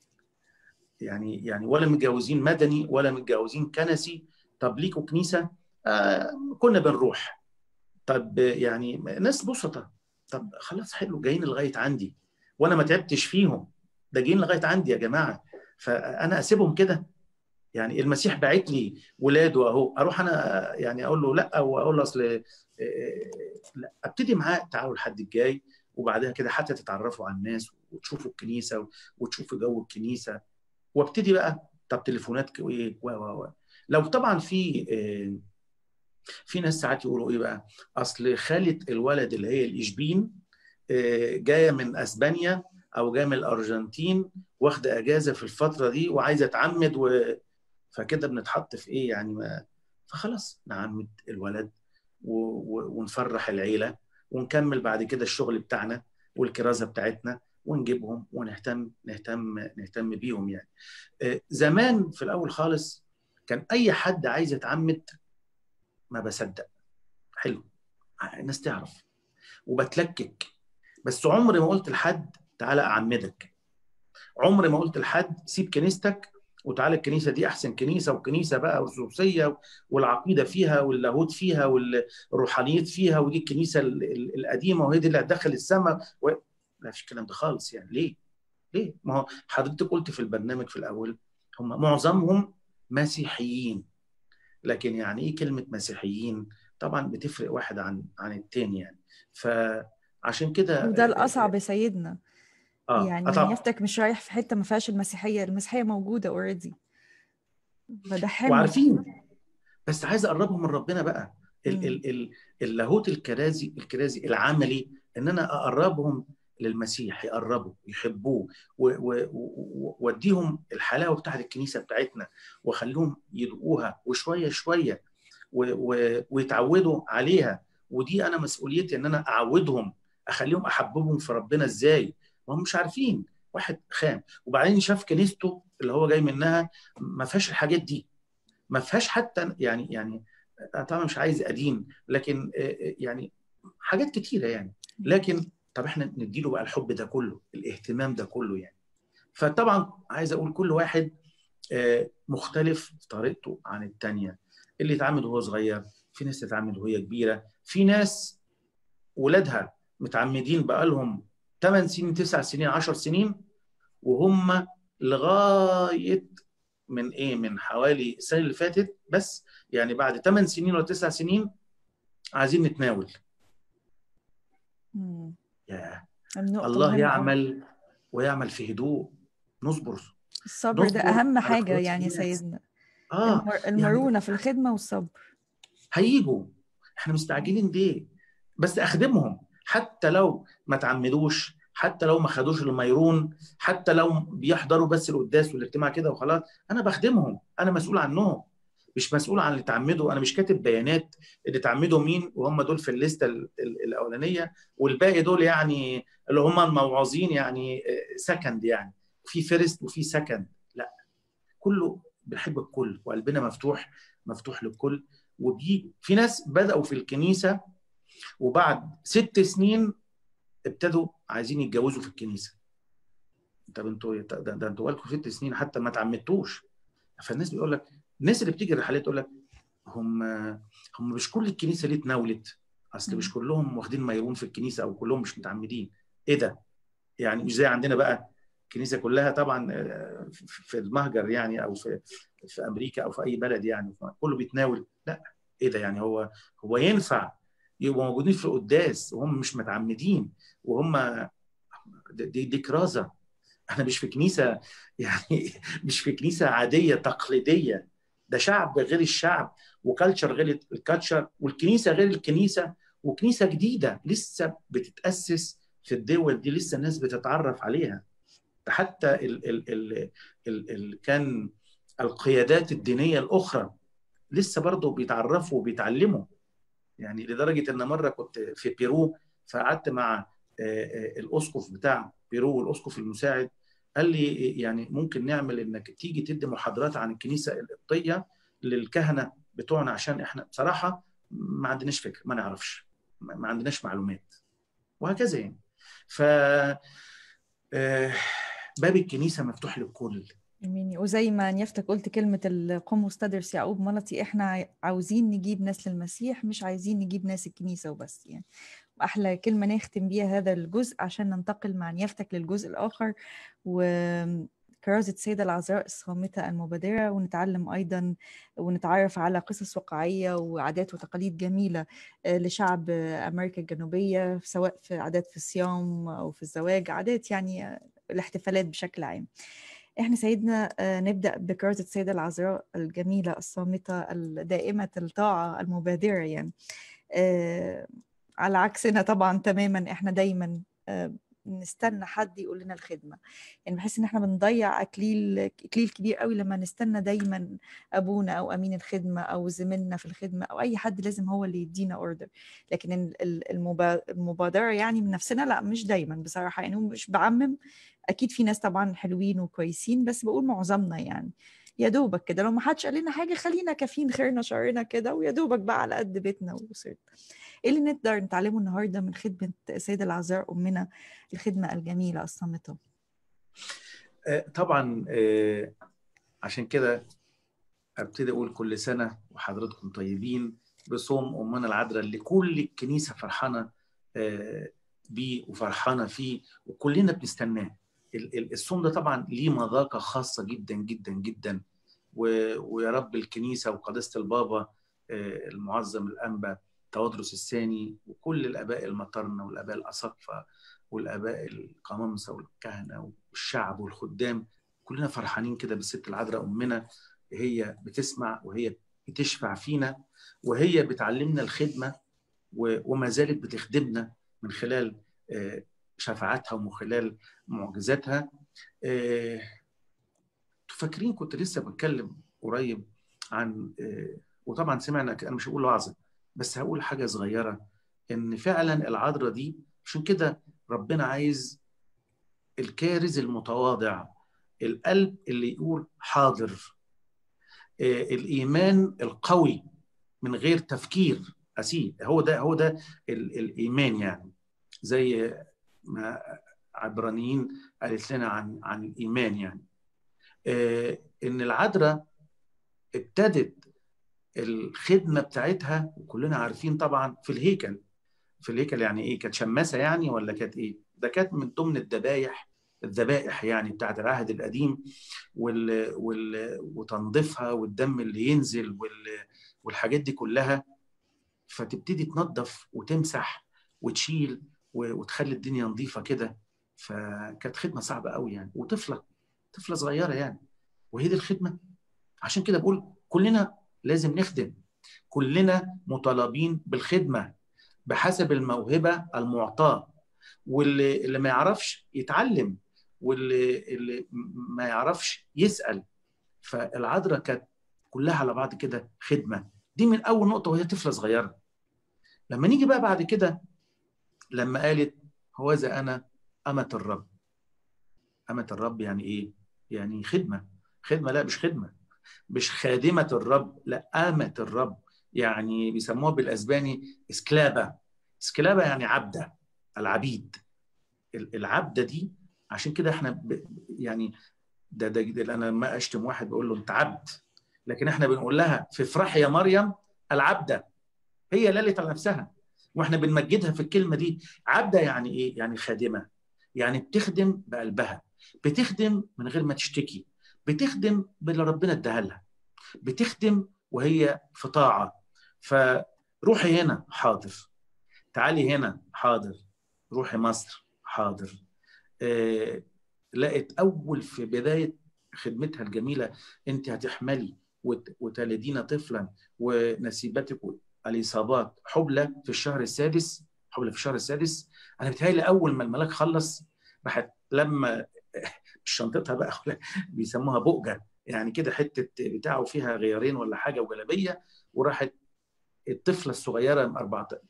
يعني يعني ولا متجوزين مدني ولا متجوزين كنسي طب ليكوا كنيسه آه كنا بنروح طب يعني ناس بسطه طب خلاص حلو جايين لغايه عندي وانا ما تعبتش فيهم ده جايين لغايه عندي يا جماعه فانا اسيبهم كده يعني المسيح باعت لي ولاده اهو اروح انا يعني اقول له لا واقول له اصل لا ابتدي معاه تعالوا الحد الجاي وبعدها كده حتى تتعرفوا على الناس وتشوفوا الكنيسه وتشوفوا جو الكنيسه وابتدي بقى طب تليفونات ايه و و لو طبعا في في ناس ساعات يقولوا ايه بقى اصل خاله الولد اللي هي الاشبين جايه من اسبانيا او جايه من الارجنتين واخده اجازه في الفتره دي وعايزه تعمد و... فكده بنتحط في ايه يعني ما فخلاص نعمد الولد و... و... ونفرح العيله ونكمل بعد كده الشغل بتاعنا والكرازه بتاعتنا ونجيبهم ونهتم نهتم نهتم بيهم يعني زمان في الاول خالص كان اي حد عايز يتعمد ما بصدق حلو الناس تعرف وبتلكك بس عمري ما قلت لحد تعالى اعمدك عمري ما قلت لحد سيب كنيستك وتعالى الكنيسه دي احسن كنيسه وكنيسه بقى ارثوذكسيه والعقيده فيها واللاهوت فيها والروحانيات فيها ودي الكنيسه القديمه وهي دي اللي هتدخل السماء و... لا فيش الكلام ده خالص يعني ليه؟ ليه؟ ما هو حضرتك قلت في البرنامج في الاول هم معظمهم مسيحيين لكن يعني ايه كلمه مسيحيين؟ طبعا بتفرق واحد عن عن التاني يعني فعشان كده وده الاصعب يا سيدنا آه. يعني أطلع. نيافتك مش رايح في حته ما فيهاش المسيحيه المسيحيه موجوده اوريدي فده حلو وعارفين بس عايز اقربهم من ربنا بقى ال ال ال اللاهوت الكرازي الكرازي العملي ان انا اقربهم للمسيح يقربوا يحبوه واديهم الحلاوه بتاعت الكنيسه بتاعتنا واخليهم يدقوها وشويه شويه ويتعودوا عليها ودي انا مسؤوليتي ان انا اعودهم اخليهم احببهم في ربنا ازاي ما هم مش عارفين واحد خام وبعدين شاف كنيسته اللي هو جاي منها ما فيهاش الحاجات دي ما فيهاش حتى يعني يعني طبعا مش عايز ادين لكن يعني حاجات كتيره يعني لكن طب احنا نديله بقى الحب ده كله الاهتمام ده كله يعني فطبعا عايز اقول كل واحد مختلف في طريقته عن الثانيه اللي اتعمد وهو صغير في ناس تتعمد وهي كبيره في ناس ولادها متعمدين بقالهم 8 سنين 9 سنين 10 سنين وهم لغايه من ايه من حوالي السنه اللي فاتت بس يعني بعد 8 سنين ولا 9 سنين عايزين نتناول يا الله يعمل ويعمل في هدوء نصبر الصبر ده اهم حاجه يعني سيدنا اه المرونه يعني في الخدمه والصبر هيجوا احنا مستعجلين ليه بس اخدمهم حتى لو ما تعمدوش حتى لو ما خدوش الميرون حتى لو بيحضروا بس القداس والاجتماع كده وخلاص انا بخدمهم انا مسؤول عنهم مش مسؤول عن اللي تعمدوا انا مش كاتب بيانات اللي تعمدوا مين وهم دول في الليسته الاولانيه والباقي دول يعني اللي هم الموعظين يعني سكند يعني في فيرست وفي سكند لا كله بنحب الكل وقلبنا مفتوح مفتوح للكل وبيجوا في ناس بداوا في الكنيسه وبعد ست سنين ابتدوا عايزين يتجوزوا في الكنيسه طب انتوا ده, ده انتوا بقالكم ست سنين حتى ما تعمدتوش فالناس بيقول لك الناس اللي بتيجي الرحلات تقول لك هم هم مش كل الكنيسه ليه اتناولت اصل مش كلهم واخدين ميرون في الكنيسه او كلهم مش متعمدين ايه ده يعني مش زي عندنا بقى الكنيسه كلها طبعا في المهجر يعني او في في امريكا او في اي بلد يعني كله بيتناول لا ايه ده يعني هو هو ينفع يبقوا موجودين في القداس وهم مش متعمدين وهم دي, دي كرازه انا مش في كنيسه يعني مش في كنيسه عاديه تقليديه ده شعب غير الشعب وكالتشر غير الكالتشر والكنيسه غير الكنيسه وكنيسه جديده لسه بتتاسس في الدول دي لسه الناس بتتعرف عليها حتى ال ال ال ال ال كان القيادات الدينيه الاخرى لسه برضه بيتعرفوا وبيتعلموا يعني لدرجه ان مره كنت في بيرو فقعدت مع الاسقف بتاع بيرو والاسقف المساعد قال لي يعني ممكن نعمل انك تيجي تدي محاضرات عن الكنيسه القبطيه للكهنه بتوعنا عشان احنا بصراحه ما عندناش فكره ما نعرفش ما عندناش معلومات وهكذا يعني ف باب الكنيسه مفتوح للكل امين وزي ما نيفتك قلت كلمة القمص تدرس يعقوب ملطي احنا عاوزين نجيب ناس للمسيح مش عايزين نجيب ناس الكنيسة وبس يعني وأحلى كلمة نختم بيها هذا الجزء عشان ننتقل مع نيفتك للجزء الآخر وكرازة السيدة العذراء الصامتة المبادرة ونتعلم أيضا ونتعرف على قصص واقعية وعادات وتقاليد جميلة لشعب أمريكا الجنوبية سواء في عادات في الصيام أو في الزواج عادات يعني الاحتفالات بشكل عام احنا سيدنا نبدا بكرازه السيده العذراء الجميله الصامته الدائمه الطاعه المبادره يعني على عكسنا طبعا تماما احنا دايما نستنى حد يقول لنا الخدمه يعني بحس ان احنا بنضيع اكليل اكليل كبير قوي لما نستنى دايما ابونا او امين الخدمه او زميلنا في الخدمه او اي حد لازم هو اللي يدينا اوردر لكن المبادره يعني من نفسنا لا مش دايما بصراحه يعني مش بعمم اكيد في ناس طبعا حلوين وكويسين بس بقول معظمنا يعني يا دوبك كده لو ما حدش قال لنا حاجه خلينا كافيين خيرنا شرنا كده ويا دوبك بقى على قد بيتنا واسرتنا ايه اللي نقدر نتعلمه النهارده من خدمه السيده العذراء امنا الخدمه الجميله الصامته طبعا عشان كده ابتدي اقول كل سنه وحضراتكم طيبين بصوم امنا العذراء اللي كل الكنيسه فرحانه بيه وفرحانه فيه وكلنا بنستناه الصوم ده طبعا ليه مذاقه خاصه جدا جدا جدا ويا رب الكنيسه وقداسه البابا المعظم الانبا تودرس الثاني وكل الاباء المطرنه والاباء الاساقفه والاباء القمامسه والكهنه والشعب والخدام كلنا فرحانين كده بالست العذراء امنا هي بتسمع وهي بتشفع فينا وهي بتعلمنا الخدمه وما زالت بتخدمنا من خلال شفاعاتها ومن خلال معجزاتها فاكرين كنت لسه بتكلم قريب عن وطبعا سمعنا انا مش هقول وعظه بس هقول حاجه صغيره ان فعلا العذراء دي عشان كده ربنا عايز الكارز المتواضع القلب اللي يقول حاضر الايمان القوي من غير تفكير اسيد هو ده هو ده الايمان يعني زي ما عبرانيين قالت لنا عن عن الايمان يعني آه، ان العذراء ابتدت الخدمه بتاعتها وكلنا عارفين طبعا في الهيكل في الهيكل يعني ايه كانت شماسه يعني ولا كانت ايه ده كانت من ضمن الذبايح الذبائح يعني بتاعت العهد القديم وال... وال... وتنظيفها والدم اللي ينزل وال... والحاجات دي كلها فتبتدي تنظف وتمسح وتشيل وتخلي الدنيا نظيفه كده فكانت خدمه صعبه قوي يعني وطفله طفله صغيره يعني وهي دي الخدمه عشان كده بقول كلنا لازم نخدم كلنا مطالبين بالخدمه بحسب الموهبه المعطاه واللي اللي ما يعرفش يتعلم واللي اللي ما يعرفش يسال فالعذراء كانت كلها على بعض كده خدمه دي من اول نقطه وهي طفله صغيره لما نيجي بقى بعد كده لما قالت هوذا انا امه الرب امه الرب يعني ايه يعني خدمه خدمه لا مش خدمه مش خادمه الرب لا امه الرب يعني بيسموها بالاسباني اسكلابه اسكلابه يعني عبده العبيد العبده دي عشان كده احنا ب... يعني ده, ده, ده انا لما اشتم واحد بقول له انت عبد لكن احنا بنقول لها في افرح يا مريم العبده هي لالت على نفسها واحنا بنمجدها في الكلمه دي عبده يعني ايه؟ يعني خادمه يعني بتخدم بقلبها بتخدم من غير ما تشتكي بتخدم باللي ربنا اداها لها بتخدم وهي في طاعه فروحي هنا حاضر تعالي هنا حاضر روحي مصر حاضر آه لقت اول في بدايه خدمتها الجميله انت هتحملي وتلدين طفلا ونسيبتك اليصابات حبلى في الشهر السادس حبلى في الشهر السادس انا بتهيألي اول ما الملاك خلص راحت لما شنطتها بقى بيسموها بؤجه يعني كده حته بتاعه فيها غيارين ولا حاجه وجلابيه وراحت الطفله الصغيره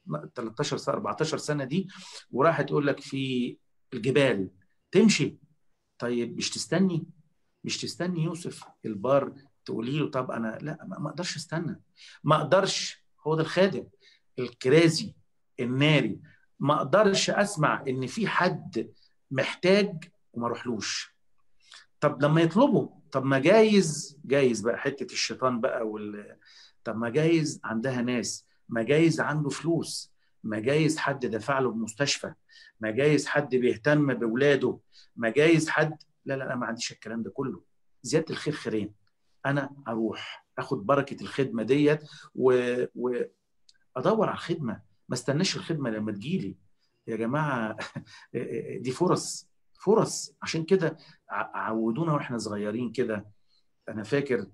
13 سنه 14 سنه دي وراحت تقول لك في الجبال تمشي طيب مش تستني مش تستني يوسف البار تقولي له طب انا لا ما اقدرش استنى ما اقدرش هو ده الخادم الكرازي الناري ما اقدرش اسمع ان في حد محتاج وما اروحلوش طب لما يطلبوا طب ما جايز جايز بقى حته الشيطان بقى وال طب ما جايز عندها ناس ما جايز عنده فلوس ما جايز حد دفع له المستشفى ما جايز حد بيهتم باولاده ما جايز حد لا لا انا ما عنديش الكلام ده كله زياده الخير خيرين انا اروح اخد بركه الخدمه ديت و... وادور على الخدمه ما استناش الخدمه لما تجيلي يا جماعه دي فرص فرص عشان كده عودونا واحنا صغيرين كده انا فاكر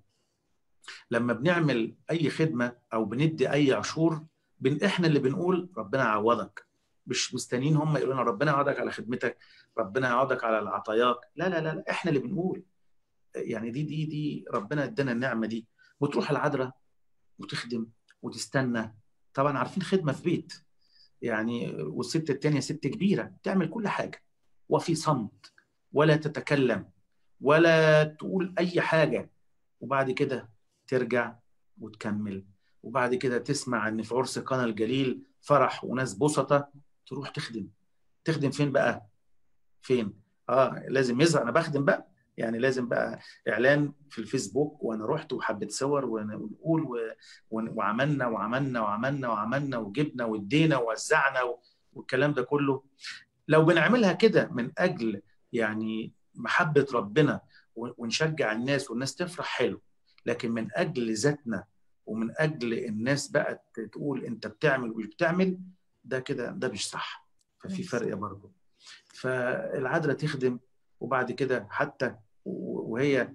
لما بنعمل اي خدمه او بندي اي عشور بن احنا اللي بنقول ربنا يعوضك مش مستنيين هم يقولوا لنا ربنا يعوضك على خدمتك ربنا يعوضك على العطاياك لا لا لا احنا اللي بنقول يعني دي دي دي ربنا ادانا النعمه دي وتروح العذراء وتخدم وتستنى طبعا عارفين خدمه في بيت يعني والست الثانيه ست كبيره تعمل كل حاجه وفي صمت ولا تتكلم ولا تقول اي حاجه وبعد كده ترجع وتكمل وبعد كده تسمع ان في عرس قنا الجليل فرح وناس بسطة تروح تخدم تخدم فين بقى فين اه لازم يظهر انا بخدم بقى يعني لازم بقى اعلان في الفيسبوك وانا رحت وحبيت صور ونقول و... وعملنا وعملنا وعملنا وعملنا وجبنا وادينا ووزعنا والكلام ده كله لو بنعملها كده من اجل يعني محبه ربنا ونشجع الناس والناس تفرح حلو لكن من اجل ذاتنا ومن اجل الناس بقى تقول انت بتعمل ومش بتعمل ده كده ده مش صح ففي فرق برضه فالعذراء تخدم وبعد كده حتى وهي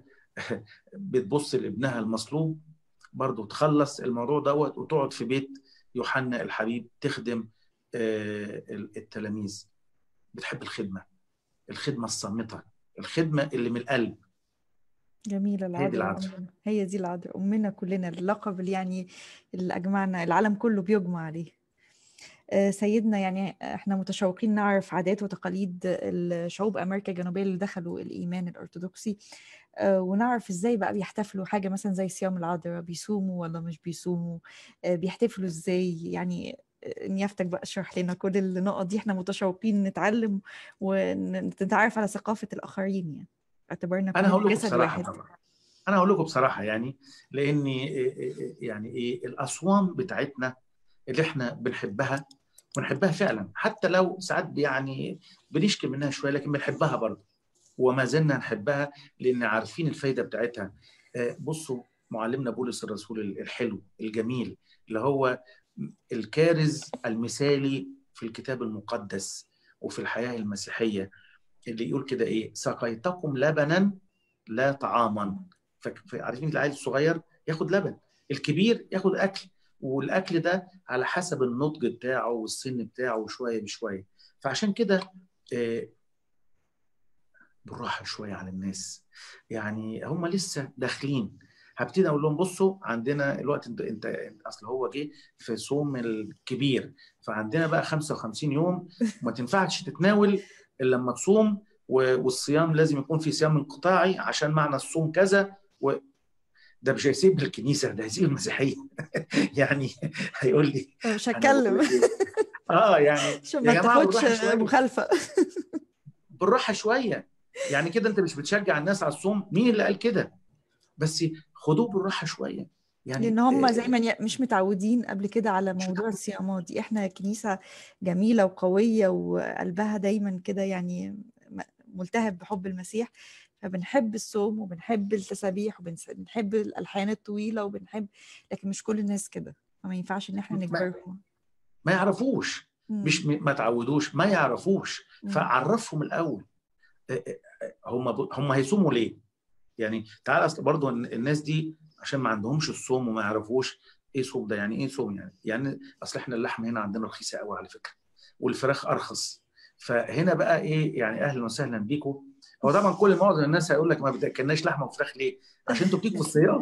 بتبص لابنها المصلوب برضه تخلص الموضوع دوت وتقعد في بيت يوحنا الحبيب تخدم التلاميذ بتحب الخدمه الخدمه الصامته الخدمه اللي من القلب جميلة هي دي العذراء العذراء أمنا هي دي العذراء أمنا كلنا اللقب اللي يعني اللي أجمعنا العالم كله بيجمع عليه آه، سيدنا يعني احنا متشوقين نعرف عادات وتقاليد الشعوب أمريكا الجنوبية اللي دخلوا الإيمان الأرثوذكسي آه، ونعرف ازاي بقى بيحتفلوا حاجة مثلا زي صيام العذراء بيصوموا ولا مش بيصوموا آه، بيحتفلوا ازاي يعني نيافتك بقى اشرح لنا كل النقط دي احنا متشوقين نتعلم ونتعرف على ثقافه الاخرين يعني اعتبرنا انا هقول لكم جسد بصراحه واحد طبعا انا هقول لكم بصراحه يعني لاني يعني ايه الاصوام بتاعتنا اللي احنا بنحبها ونحبها فعلا حتى لو ساعات يعني بنشكي منها شويه لكن بنحبها برضه وما زلنا نحبها لان عارفين الفايده بتاعتها آه، بصوا معلمنا بولس الرسول الحلو الجميل اللي هو الكارز المثالي في الكتاب المقدس وفي الحياه المسيحيه اللي يقول كده ايه سقيتكم لبنا لا طعاما ف- عارفين العيل الصغير ياخد لبن الكبير ياخد اكل والاكل ده على حسب النضج بتاعه والسن بتاعه شويه بشويه فعشان كده آه، بالراحه شويه على الناس يعني هم لسه داخلين هبتدي اقول لهم بصوا عندنا الوقت انت انت اصل هو جه في صوم الكبير فعندنا بقى 55 يوم وما تنفعش تتناول الا لما تصوم و- والصيام لازم يكون في صيام انقطاعي عشان معنى الصوم كذا و... ده مش هيسيب الكنيسه ده هيسيب المسيحيه يعني هيقول لي مش أنا هتكلم بقول إيه؟ اه يعني عشان يا ما جماعه بالراحه تاخدش شويه مخالفه بالراحه شويه يعني كده انت مش بتشجع الناس على الصوم مين اللي قال كده بس خدوه بالراحه شويه يعني لان هم آه، زي ما ي- مش متعودين قبل كده على مش موضوع متعودين. الصيامات دي احنا كنيسة جميلة وقوية وقلبها دايما كده يعني م- ملتهب بحب المسيح فبنحب الصوم وبنحب التسابيح وبنحب الألحان الطويلة وبنحب لكن مش كل الناس كده فما ينفعش ان احنا ما, نجبرهم ما يعرفوش مم. مش م- ما تعودوش ما يعرفوش مم. فعرفهم الاول آه، آه، آه، هم ب- هم هيصوموا ليه؟ يعني تعال اصل برضه الن- الناس دي عشان ما عندهمش الصوم وما يعرفوش ايه صوم ده يعني ايه صوم يعني يعني اصل احنا اللحم هنا عندنا رخيصه قوي على فكره والفراخ ارخص فهنا بقى ايه يعني اهلا وسهلا بيكم هو طبعا كل معظم الناس هيقول لك ما بتاكلناش لحمه وفراخ ليه؟ عشان انتوا بتيجوا في الصيام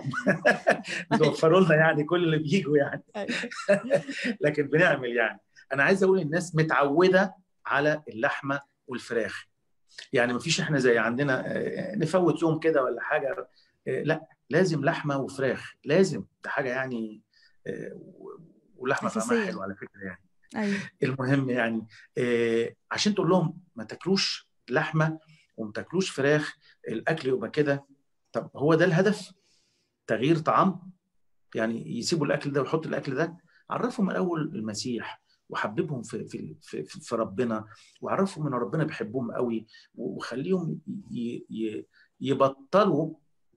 بتوفروا لنا يعني كل اللي بيجوا يعني أيوة. لكن بنعمل يعني انا عايز اقول الناس متعوده على اللحمه والفراخ يعني ما فيش احنا زي عندنا آه، نفوت يوم كده ولا حاجه آه، لا لازم لحمه وفراخ لازم ده حاجه يعني آه، و- ولحمه طعمها أساسية. حلو على فكره يعني ايوه المهم يعني آه، عشان تقول لهم ما تاكلوش لحمه وما تاكلوش فراخ الاكل يبقى كده طب هو ده الهدف تغيير طعام يعني يسيبوا الاكل ده ويحطوا الاكل ده عرفهم الاول المسيح وحببهم في في في, في ربنا وعرفهم ان ربنا بيحبهم قوي وخليهم ي- ي- يبطلوا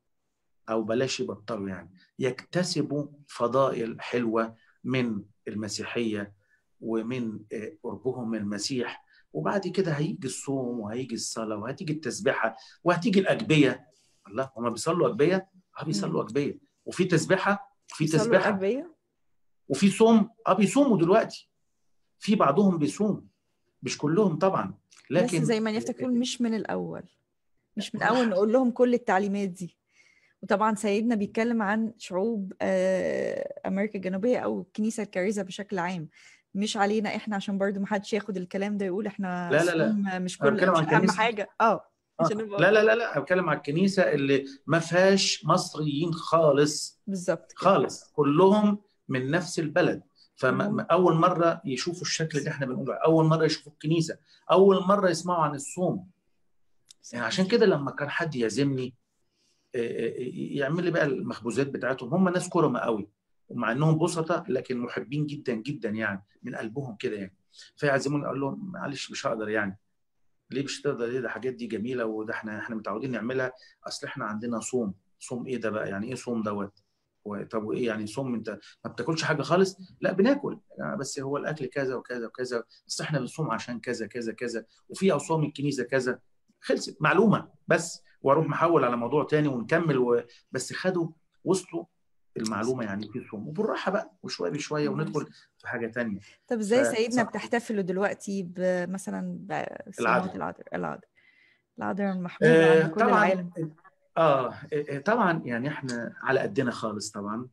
او بلاش يبطلوا يعني يكتسبوا فضائل حلوه من المسيحيه ومن آه، قربهم من المسيح وبعد كده هيجي الصوم وهيجي الصلاه وهتيجي التسبيحه وهتيجي الاجبيه الله هم بيصلوا اجبيه؟ اه بيصلوا اجبيه وفي تسبيحه في صلوا تسبيحه الأجبية وفي صوم اه بيصوموا دلوقتي في بعضهم بيصوم مش كلهم طبعا لكن بس زي ما نفتك تقول مش من الأول مش من بالراحة. الأول نقول لهم كل التعليمات دي وطبعا سيدنا بيتكلم عن شعوب آه، أمريكا الجنوبية أو الكنيسة الكارثة بشكل عام مش علينا احنا عشان برضو ما حدش ياخد الكلام ده يقول احنا لا، لا، لا. الصوم مش أنا كل بتكلم مش عن أهم الكنيسة. حاجة اه آه. عشان نبقى لا لا لا لا أنا بتكلم على الكنيسه اللي ما فيهاش مصريين خالص بالظبط كده. خالص كلهم من نفس البلد كلهم. فأول مرة يشوفوا الشكل اللي احنا بنقوله أول مرة يشوفوا الكنيسة أول مرة يسمعوا عن الصوم يعني عشان كده لما كان حد يعزمني آه، آه، يعمل لي بقى المخبوزات بتاعتهم هم ناس كرمة قوي ومع انهم بسطة لكن محبين جدا جدا يعني من قلبهم كده يعني فيعزموني اقول لهم معلش مش هقدر يعني ليه مش هتقدر ليه ده الحاجات دي جميله وده احنا احنا متعودين نعملها اصل احنا عندنا صوم صوم ايه ده بقى يعني ايه صوم دوت هو- طب وايه يعني صوم انت ما بتاكلش حاجه خالص لا بناكل يعني بس هو الاكل كذا وكذا وكذا بس احنا بنصوم عشان كذا كذا كذا وفي اصوام الكنيسه كذا خلصت معلومه بس واروح محول على موضوع تاني ونكمل و... بس خدوا وصلوا المعلومه يعني في صوم وبالراحه بقى وشويه بشويه وندخل في حاجه تانية طب ازاي ف- سيدنا صح. بتحتفلوا دلوقتي ب- مثلا بصيامات العذراء. العذراء العذراء العذراء المحبوبة آه، عند كل طبعا العالم اه آه، طبعا يعني احنا على قدنا خالص طبعا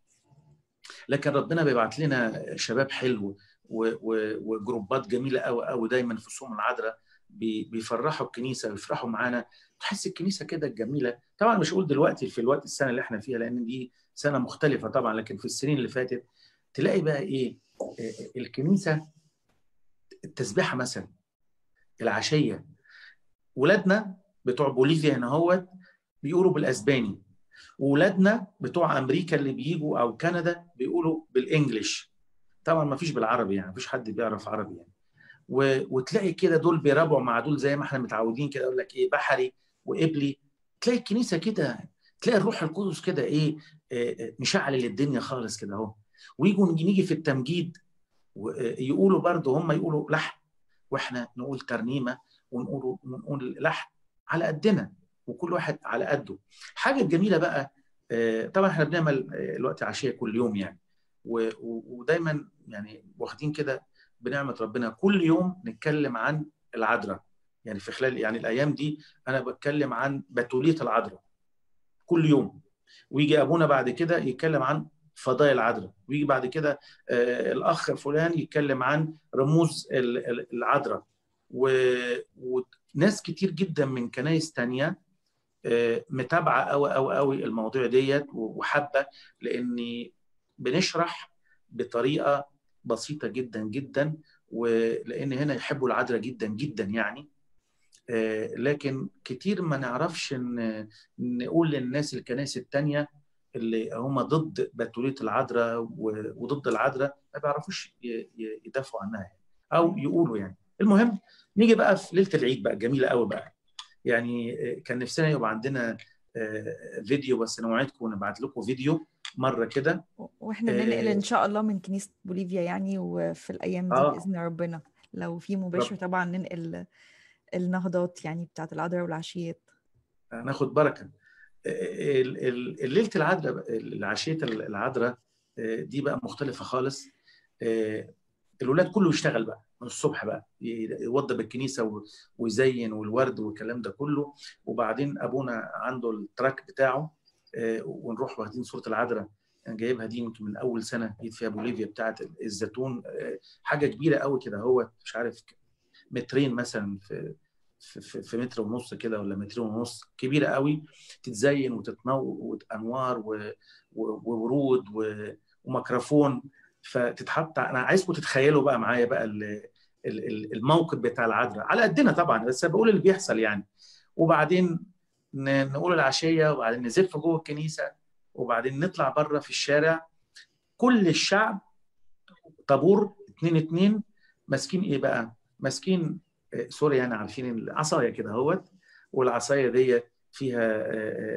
لكن ربنا بيبعت لنا شباب حلو و- و- وجروبات جميله قوي قوي دايما في صوم العذراء بي- بيفرحوا الكنيسه ويفرحوا معانا تحس الكنيسه كده الجميله طبعا مش هقول دلوقتي في الوقت السنه اللي احنا فيها لان دي سنه مختلفه طبعا لكن في السنين اللي فاتت تلاقي بقى ايه الكنيسه التسبيحه مثلا العشيه ولادنا بتوع بوليفيا هنا هوت بيقولوا بالاسباني وولادنا بتوع امريكا اللي بيجوا او كندا بيقولوا بالانجلش طبعا ما فيش بالعربي يعني ما فيش حد بيعرف عربي يعني و... وتلاقي كده دول بيرابعوا مع دول زي ما احنا متعودين كده يقول لك ايه بحري وقبلي تلاقي الكنيسه كده تلاقي الروح القدس كده ايه مشعل الدنيا خالص كده اهو ويجوا نيجي في التمجيد يقولوا برضه هم يقولوا لحن واحنا نقول ترنيمه ونقول ونقول لحن على قدنا وكل واحد على قده حاجه جميله بقى طبعا احنا بنعمل الوقت عشيه كل يوم يعني ودايما يعني واخدين كده بنعمه ربنا كل يوم نتكلم عن العذراء يعني في خلال يعني الايام دي انا بتكلم عن بتوليه العذراء كل يوم ويجي ابونا بعد كده يتكلم عن فضائل العذراء ويجي بعد كده آه الاخ فلان يتكلم عن رموز العذراء وناس كتير جدا من كنايس تانية آه متابعه قوي قوي قوي المواضيع ديت وحابه لاني بنشرح بطريقه بسيطه جدا جدا ولان هنا يحبوا العذراء جدا جدا يعني لكن كتير ما نعرفش ان نقول للناس الكنائس التانية اللي هم ضد بتوليه العذراء وضد العذراء ما بيعرفوش يدافعوا عنها يعني او يقولوا يعني المهم نيجي بقى في ليله العيد بقى جميله قوي بقى يعني كان نفسنا يبقى عندنا فيديو بس انا وعدكم نبعت لكم فيديو مره كده واحنا ننقل ان شاء الله من كنيسه بوليفيا يعني وفي الايام دي آه. باذن ربنا لو في مباشر طبعا ننقل النهضات يعني بتاعت العذراء والعشيات ناخد بركه ليله العذراء العشيه العذراء دي بقى مختلفه خالص الولاد كله يشتغل بقى من الصبح بقى يوضب الكنيسه ويزين والورد والكلام ده كله وبعدين ابونا عنده التراك بتاعه ونروح واخدين صوره العذراء انا جايبها دي يمكن من اول سنه جيت فيها بوليفيا بتاعت الزيتون حاجه كبيره قوي كده هو مش عارف مترين مثلا في في, في متر ونص كده ولا مترين ونص كبيره قوي تتزين وتتنور وانوار وورود وميكروفون فتتحط انا عايزكم تتخيلوا بقى معايا بقى الموقف بتاع العذراء على قدنا طبعا بس بقول اللي بيحصل يعني وبعدين نقول العشيه وبعدين نزف جوه الكنيسه وبعدين نطلع بره في الشارع كل الشعب طابور اتنين اتنين ماسكين ايه بقى؟ ماسكين سوري يعني عارفين العصايه كده اهوت والعصايه دي فيها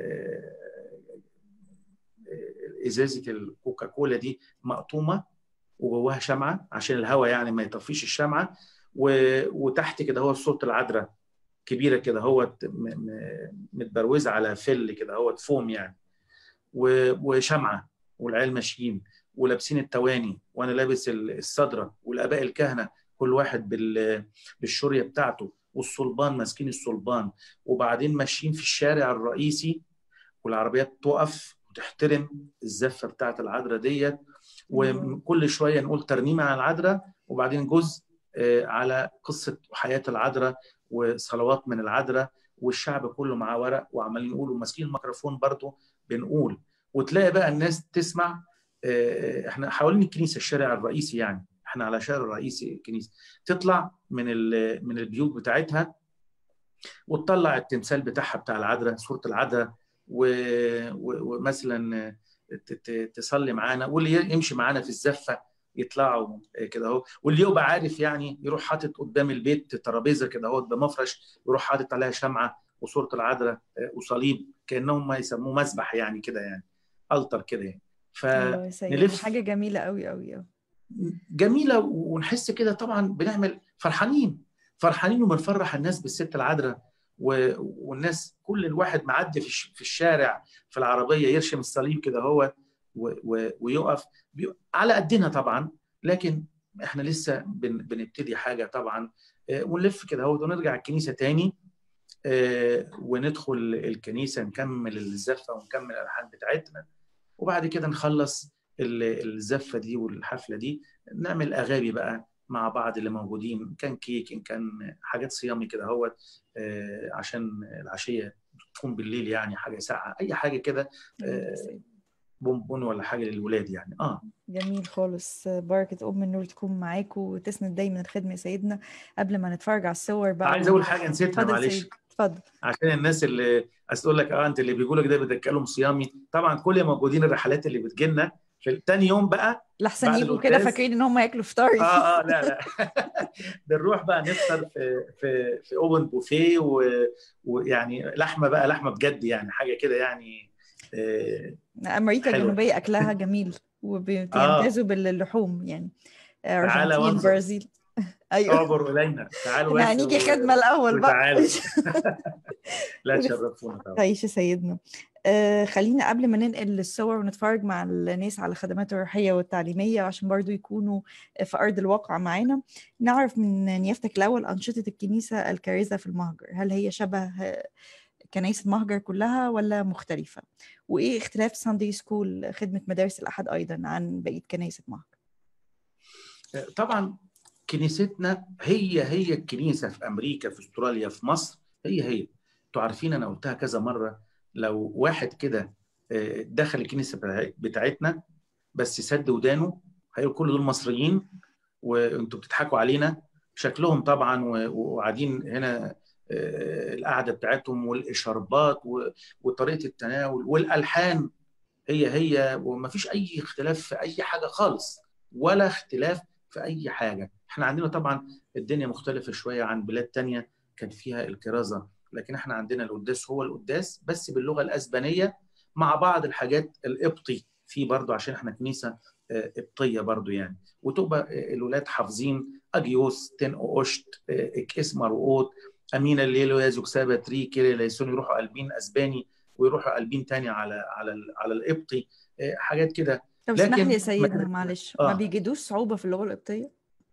ازازه الكوكاكولا دي مقطومه وجواها شمعه عشان الهواء يعني ما يطفيش الشمعه وتحت كده هو صوره العذراء كبيره كده هو متبروزه على فل كده هو فوم يعني وشمعه والعيال ماشيين ولابسين التواني وانا لابس الصدره والاباء الكهنه كل واحد بالشوريه بتاعته والصلبان ماسكين الصلبان وبعدين ماشيين في الشارع الرئيسي والعربيات تقف وتحترم الزفه بتاعت العذراء ديت وكل شويه نقول ترنيمه على العذراء وبعدين جزء على قصه حياه العذراء وصلوات من العذراء والشعب كله معاه ورق وعمالين يقولوا ماسكين الميكروفون برضه بنقول وتلاقي بقى الناس تسمع احنا حوالين الكنيسه الشارع الرئيسي يعني احنا على شارع الرئيسي الكنيسه تطلع من من البيوت بتاعتها وتطلع التمثال بتاعها بتاع العذراء صوره العذراء ومثلا تصلي معانا واللي يمشي معانا في الزفه يطلعوا كده اهو واللي يبقى عارف يعني يروح حاطط قدام البيت ترابيزه كده اهو بمفرش يروح حاطط عليها شمعه وصوره العذراء وصليب كانهم ما يسموه مسبح يعني كده يعني التر كده يعني فنلف حاجه جميله قوي قوي قوي جميله ونحس كده طبعا بنعمل فرحانين فرحانين وبنفرح الناس بالست العذراء والناس كل الواحد معدي في الشارع في العربيه يرشم الصليب كده هو ويقف على قدنا طبعا لكن احنا لسه بنبتدي حاجه طبعا ونلف كده اهو ونرجع الكنيسه تاني وندخل الكنيسه نكمل الزفه ونكمل الالحان بتاعتنا وبعد كده نخلص الزفه دي والحفله دي نعمل اغاني بقى مع بعض اللي موجودين ان كان كيك ان كان حاجات صيامي كده اهوت عشان العشيه تكون بالليل يعني حاجه ساعه اي حاجه كده بونبون ولا حاجه للولاد يعني اه جميل خالص بركة أم النور تكون معاكم وتسند دايما الخدمة يا سيدنا قبل ما نتفرج على الصور بقى عايز اقول حاجه نسيتها اتفضل معلش سيد اتفضل عشان الناس اللي عايز تقول لك اه انت اللي بيقول لك ده بتتكلم صيامي طبعا كل موجودين الرحلات اللي بتجيلنا في تاني يوم بقى لحسن بعد يجوا كده القداس. فاكرين ان هم ياكلوا فطار اه اه لا لا بنروح بقى نفطر في في في اوبن بوفيه و- ويعني لحمه بقى لحمه بجد يعني حاجه كده يعني آه امريكا حلوة. الجنوبيه اكلها جميل وبيمتازوا باللحوم يعني تعالى ارجنتين وانظر. برازيل ايوه اعبر الينا تعالوا احنا وانسوا هنيجي خدمه الاول بقى وتعالوا لا تشرفونا طبعا تعيش يا سيدنا آه خلينا قبل ما ننقل الصور ونتفرج مع الناس على خدمات الروحية والتعليمية عشان برضو يكونوا في أرض الواقع معانا نعرف من نيافتك الأول أنشطة الكنيسة الكارثة في المهجر هل هي شبه آه، كنايس المهجر كلها ولا مختلفة وإيه اختلاف ساندي سكول خدمة مدارس الأحد أيضا عن بقية كنايس المهجر طبعا كنيستنا هي هي الكنيسه في امريكا في استراليا في مصر هي هي انتوا عارفين انا قلتها كذا مره لو واحد كده آه، دخل الكنيسه بتاع- بتاعتنا بس سد ودانه هيقول كل دول مصريين وانتوا بتضحكوا علينا شكلهم طبعا و- وقاعدين هنا آه، القعده بتاعتهم والاشاربات و- وطريقه التناول والالحان هي هي ومفيش اي اختلاف في اي حاجه خالص ولا اختلاف في اي حاجه احنا عندنا طبعا الدنيا مختلفه شويه عن بلاد تانية كان فيها الكرازه لكن احنا عندنا القداس هو القداس بس باللغه الاسبانيه مع بعض الحاجات القبطي في برضه عشان احنا كنيسه آه، قبطيه برضه يعني وتبقى آه، الولاد حافظين اجيوس تن اوشت آه، اك اسمر وقوت امين الليلو يا زوكسابا تري كيري ليسون يروحوا قلبين اسباني ويروحوا قلبين تاني على على ال- على القبطي آه، حاجات كده طب لكن اسمح لي يا ما- سيدنا معلش ما آه. بيجدوش صعوبة في اللغة القبطية؟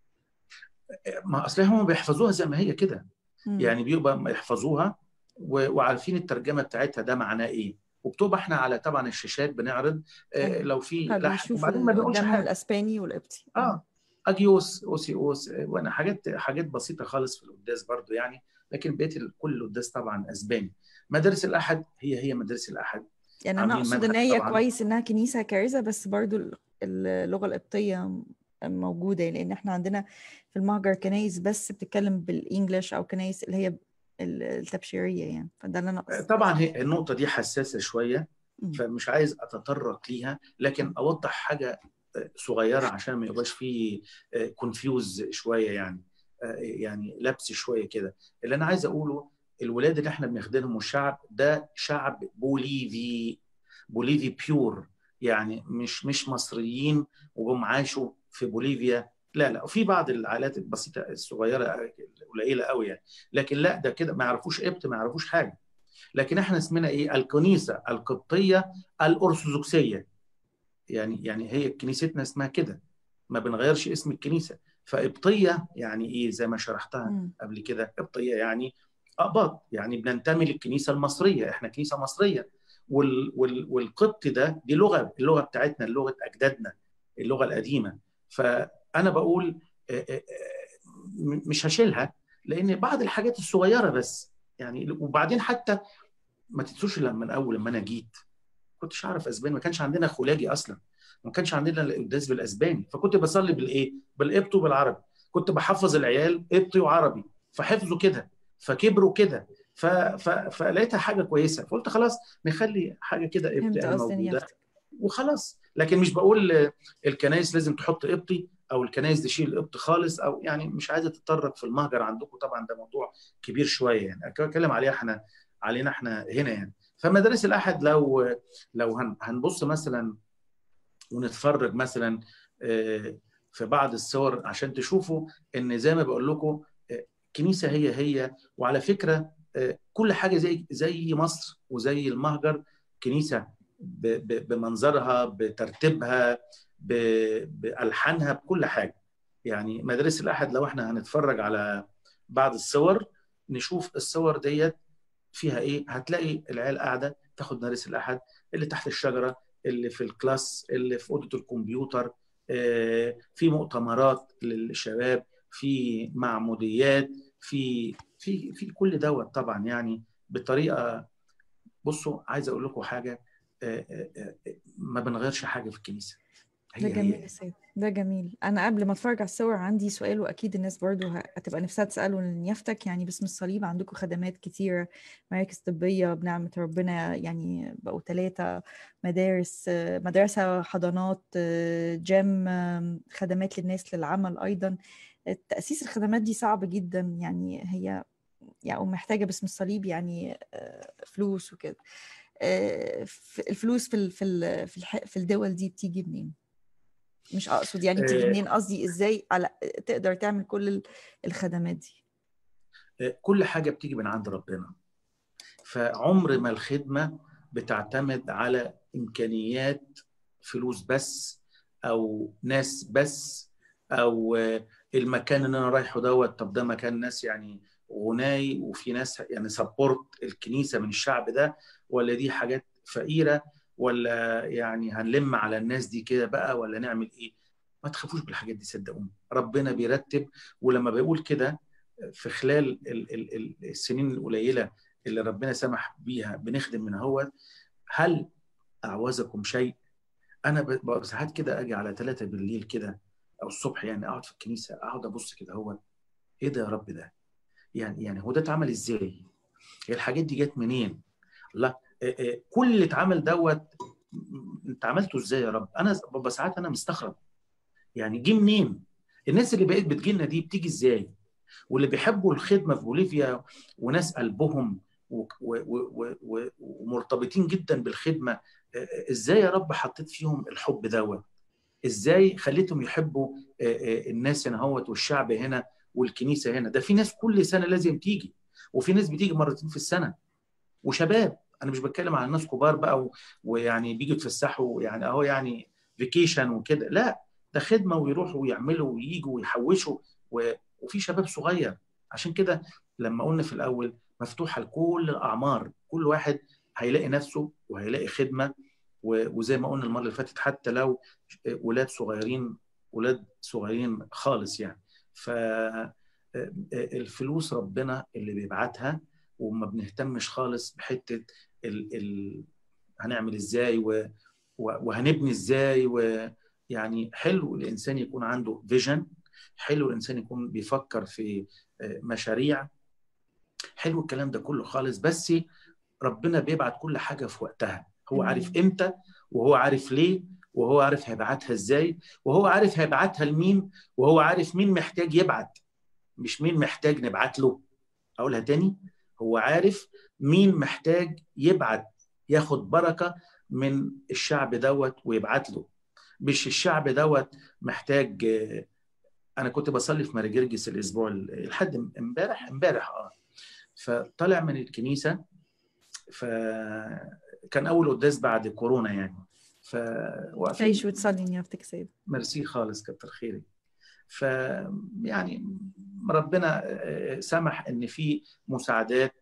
ما اصل هم بيحفظوها زي ما هي كده مم. يعني بيبقى يحفظوها و- وعارفين الترجمه بتاعتها ده معناه ايه وبتبقى احنا على طبعا الشاشات بنعرض آه، أيوة. لو في لحن فبيشوفوا وبعدين ما بنقولش قدامهم حاجه الأسباني والقبطي اه اجيوس اوسي اوس آه، وانا حاجات حاجات بسيطه خالص في القداس برضو يعني لكن بقيه ال- كل القداس طبعا اسباني مدارس الاحد هي هي مدارس الاحد يعني انا عاملين اقصد ان منهج هي طبعاً. كويس انها كنيسه كارثه بس برضو ال- اللغه القبطيه موجوده لان احنا عندنا في المهجر كنايس بس بتتكلم بالانجلش او كنايس اللي هي ال- التبشيريه يعني فده اللي انا آه، قصدي طبعا هي النقطه دي حساسه شويه مم. فمش عايز اتطرق ليها لكن اوضح حاجه صغيره عشان ما يبقاش فيه كونفيوز شويه يعني يعني لبس شويه كده اللي انا عايز اقوله الولاد اللي احنا بنخدمهم والشعب ده شعب بوليفي بوليفي بيور يعني مش مش مصريين وهم عاشوا في بوليفيا لا لا وفي بعض العائلات البسيطه الصغيره قليله قوي يعني لكن لا ده كده ما يعرفوش قبط ما يعرفوش حاجه لكن احنا اسمنا ايه الكنيسه القبطيه الارثوذكسيه يعني يعني هي كنيستنا اسمها كده ما بنغيرش اسم الكنيسه فقبطيه يعني ايه زي ما شرحتها مم. قبل كده قبطيه يعني اقباط يعني بننتمي للكنيسه المصريه احنا كنيسه مصريه وال وال والقبط ده دي لغه اللغه بتاعتنا لغه اجدادنا اللغه القديمه فانا بقول آه، آه، آه، م- مش هشيلها لان بعض الحاجات الصغيره بس يعني وبعدين حتى ما تنسوش لما من اول لما انا جيت كنتش اعرف اسباني ما كانش عندنا خلاجي اصلا ما كانش عندنا القداس بالاسباني فكنت بصلي بالايه بالقبطي وبالعربي كنت بحفظ العيال قبطي وعربي فحفظوا كده فكبروا كده ف... ف... فلقيتها حاجه كويسه فقلت خلاص نخلي حاجه كده فهمت قبطي قصدي موجوده نيافتك وخلاص لكن مش بقول آه، الكنائس لازم تحط قبطي او الكنائس تشيل القبط خالص او يعني مش عايزه تتطرق في المهجر عندكم طبعا ده موضوع كبير شويه يعني اتكلم عليها احنا علينا احنا هنا يعني فمدارس الاحد لو لو هن- هنبص مثلا ونتفرج مثلا آه، في بعض الصور عشان تشوفوا ان زي ما بقول لكم آه، كنيسه هي هي وعلى فكره آه، كل حاجه زي زي مصر وزي المهجر كنيسه ب- ب- بمنظرها بترتيبها ب- بالحانها بكل حاجه يعني مدارس الاحد لو احنا هنتفرج على بعض الصور نشوف الصور ديت فيها ايه هتلاقي العيال قاعده تاخد مدارس الاحد اللي تحت الشجره اللي في الكلاس اللي في اوضه الكمبيوتر آه، في مؤتمرات للشباب في معموديات في في في كل دوت طبعا يعني بطريقه بصوا عايز اقول لكم حاجه آه، آه، آه، ما بنغيرش حاجه في الكنيسه ده جميل يا سيد ده جميل انا قبل ما اتفرج على الصور عندي سؤال واكيد الناس برضو هتبقى نفسها تساله لان يفتك يعني باسم الصليب عندكم خدمات كتيره مراكز طبيه بنعمه ربنا يعني بقوا ثلاثه مدارس مدرسه حضانات جيم خدمات للناس للعمل ايضا تاسيس الخدمات دي صعب جدا يعني هي يعني محتاجه باسم الصليب يعني فلوس وكده الفلوس في في في الدول دي بتيجي منين؟ مش اقصد يعني بتيجي منين قصدي ازاي على تقدر تعمل كل الخدمات دي كل حاجه بتيجي من عند ربنا فعمر ما الخدمه بتعتمد على امكانيات فلوس بس او ناس بس او المكان اللي انا رايحه دوت طب ده مكان ناس يعني غناي وفي ناس يعني سبورت الكنيسه من الشعب ده ولا دي حاجات فقيره ولا يعني هنلم على الناس دي كده بقى ولا نعمل ايه ما تخافوش بالحاجات دي صدقوني ربنا بيرتب ولما بيقول كده في خلال ال ال السنين القليله اللي ربنا سمح بيها بنخدم من هو هل اعوزكم شيء انا ساعات كده اجي على ثلاثة بالليل كده او الصبح يعني اقعد في الكنيسه اقعد ابص كده هو ايه ده يا رب ده يعني يعني هو ده اتعمل ازاي هي الحاجات دي جت منين لا كل اللي اتعمل دوت انت عملته ازاي يا رب انا ببقى ساعات انا مستغرب يعني جه منين الناس اللي بقت بتجي لنا دي بتيجي ازاي واللي بيحبوا الخدمه في بوليفيا وناس قلبهم ومرتبطين جدا بالخدمه ازاي يا رب حطيت فيهم الحب دوت ازاي خليتهم يحبوا الناس هنا هوت والشعب هنا والكنيسه هنا ده في ناس كل سنه لازم تيجي وفي ناس بتيجي مرتين في السنه وشباب انا مش بتكلم عن ناس كبار بقى ويعني بيجوا يتفسحوا يعني اهو يعني فيكيشن وكده لا ده خدمه ويروحوا ويعملوا وييجوا ويحوشوا وفي شباب صغير عشان كده لما قلنا في الاول مفتوحه لكل الاعمار كل واحد هيلاقي نفسه وهيلاقي خدمه وزي ما قلنا المره اللي فاتت حتى لو ولاد صغيرين ولاد صغيرين خالص يعني فالفلوس ربنا اللي بيبعتها وما بنهتمش خالص بحته ال ال هنعمل ازاي و وهنبني ازاي ويعني حلو الانسان يكون عنده فيجن حلو الانسان يكون بيفكر في مشاريع حلو الكلام ده كله خالص بس ربنا بيبعت كل حاجه في وقتها هو عارف امتى وهو عارف ليه وهو عارف هيبعتها ازاي وهو عارف هيبعتها لمين وهو عارف مين محتاج يبعت مش مين محتاج نبعت له اقولها تاني هو عارف مين محتاج يبعت ياخد بركه من الشعب دوت ويبعت له مش الشعب دوت محتاج انا كنت بصلي في مارجرجس الاسبوع لحد امبارح امبارح اه فطلع من الكنيسه فكان اول قداس بعد كورونا يعني ف تعيش وتصلي نيافتك سيد ميرسي خالص كتر خيرك ف يعني ربنا سمح ان في مساعدات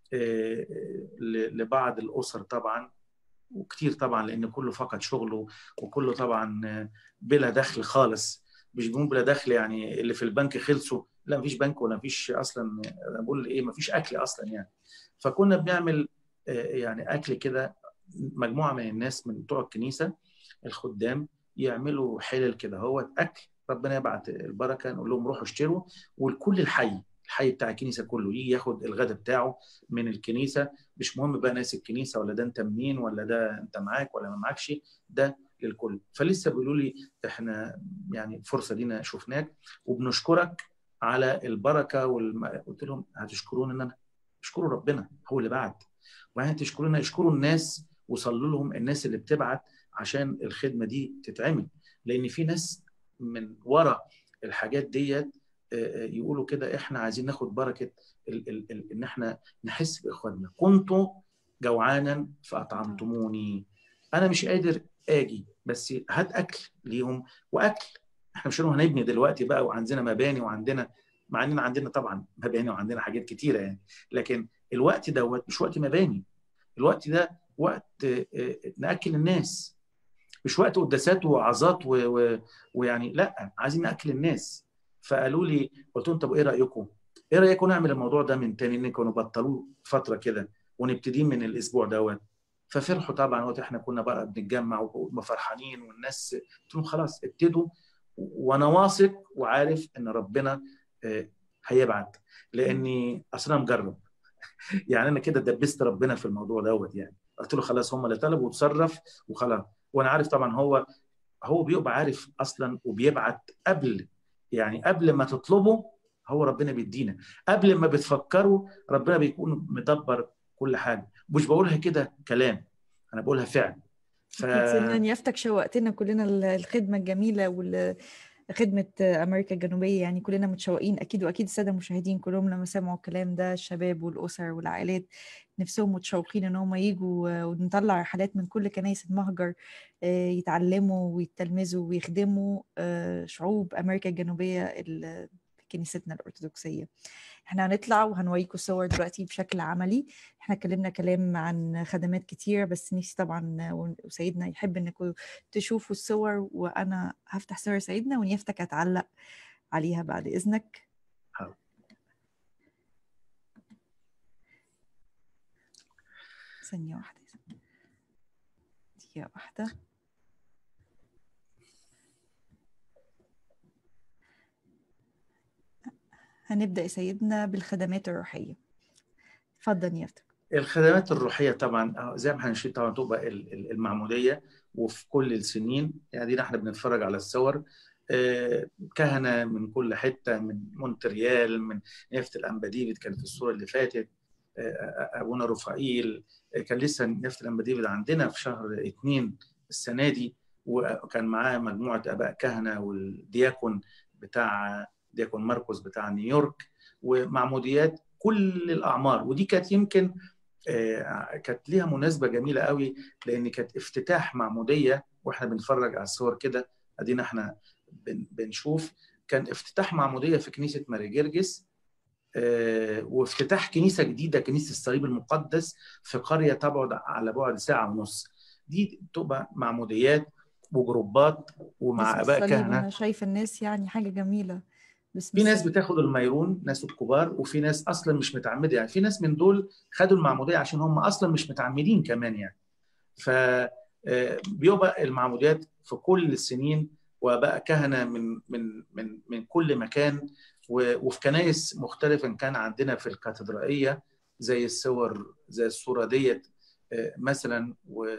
لبعض الاسر طبعا وكتير طبعا لان كله فقد شغله وكله طبعا بلا دخل خالص مش بنقول بلا دخل يعني اللي في البنك خلصوا لا مفيش بنك ولا مفيش اصلا انا بقول ايه مفيش اكل اصلا يعني فكنا بنعمل يعني اكل كده مجموعه من الناس من بتوع الكنيسه الخدام يعملوا حلل كده هو اكل ربنا يبعت البركه نقول لهم روحوا اشتروا والكل الحي الحي بتاع الكنيسه كله يجي ياخد الغداء بتاعه من الكنيسه مش مهم بقى ناس الكنيسه ولا ده انت منين ولا ده انت معاك ولا ما معكش ده للكل فلسه بيقولوا لي احنا يعني الفرصه دينا شفناك وبنشكرك على البركه والم... قلت لهم هتشكرون ان انا اشكروا ربنا هو اللي بعت وبعدين تشكرونا اشكروا الناس وصلوا لهم الناس اللي بتبعت عشان الخدمه دي تتعمل لان في ناس من ورا الحاجات ديت يقولوا كده احنا عايزين ناخد بركه ال ال ال ان احنا نحس باخواننا كنتوا جوعانا فاطعمتموني انا مش قادر اجي بس هات اكل ليهم واكل احنا مش هنبني دلوقتي بقى وعندنا مباني وعندنا مع اننا عندنا طبعا مباني وعندنا حاجات كتيره يعني لكن الوقت دوت مش وقت مباني الوقت ده وقت ناكل الناس مش وقت قداسات ووعظات ويعني لا عايزين ناكل الناس فقالوا لي قلت لهم طب ايه رايكم؟ ايه رايكم نعمل الموضوع ده من تاني انكم نبطلوه فتره كده ونبتدي من الاسبوع دوت ففرحوا طبعا وقت احنا كنا بقى بنتجمع وفرحانين والناس قلت لهم خلاص ابتدوا وانا واثق وعارف ان ربنا هيبعت لاني اصلا مجرب يعني انا كده دبست ربنا في الموضوع دوت يعني قلت له خلاص هم اللي طلبوا وتصرف وخلاص وانا عارف طبعا هو هو بيبقى عارف اصلا وبيبعت قبل يعني قبل ما تطلبوا هو ربنا بيدينا قبل ما بتفكروا ربنا بيكون مدبر كل حاجه مش بقولها كده كلام انا بقولها فعل ف... يفتك شوقتنا كلنا الخدمه الجميله وال خدمة أمريكا الجنوبية يعني كلنا متشوقين أكيد وأكيد السادة المشاهدين كلهم لما سمعوا الكلام ده الشباب والأسر والعائلات نفسهم متشوقين إن هم يجوا ونطلع رحلات من كل كنايس المهجر يتعلموا ويتلمذوا ويخدموا شعوب أمريكا الجنوبية في كنيستنا الأرثوذكسية احنا هنطلع وهنوريكم الصور دلوقتي بشكل عملي احنا اتكلمنا كلام عن خدمات كتير بس نفسي طبعا وسيدنا يحب انكم تشوفوا الصور وانا هفتح صور سيدنا ونيفتك هتعلق عليها بعد اذنك حاضر. ثانية واحدة دقيقة واحدة هنبدأ يا سيدنا بالخدمات الروحية اتفضل يفتك الخدمات الروحية طبعا زي ما هنشوف طبعا تبقى المعمودية وفي كل السنين يعني احنا بنتفرج على الصور كهنة من كل حتة من مونتريال من نيافة الأنبا كان في الصورة اللي فاتت أبونا رفائيل كان لسه نيافة الأنبا عندنا في شهر اثنين السنة دي وكان معاه مجموعة آباء كهنة والدياكون بتاع ديكون ماركوس بتاع نيويورك ومعموديات كل الاعمار ودي كانت يمكن كانت ليها مناسبه جميله قوي لان كانت افتتاح معموديه واحنا بنتفرج على الصور كده ادينا احنا بنشوف كان افتتاح معموديه في كنيسه ماري جرجس وافتتاح كنيسه جديده كنيسه الصليب المقدس في قريه تبعد على بعد ساعه ونص دي تبقى معموديات وجروبات ومع اباء كهنه انا شايف الناس يعني حاجه جميله بس في ناس بتاخد الميرون ناس الكبار وفي ناس اصلا مش متعمده يعني في ناس من دول خدوا المعموديه عشان هم اصلا مش متعمدين كمان يعني ف بيبقى المعموديات في كل السنين وبقى كهنه من من من من كل مكان وفي كنايس مختلفه كان عندنا في الكاتدرائيه زي الصور زي الصوره ديت مثلا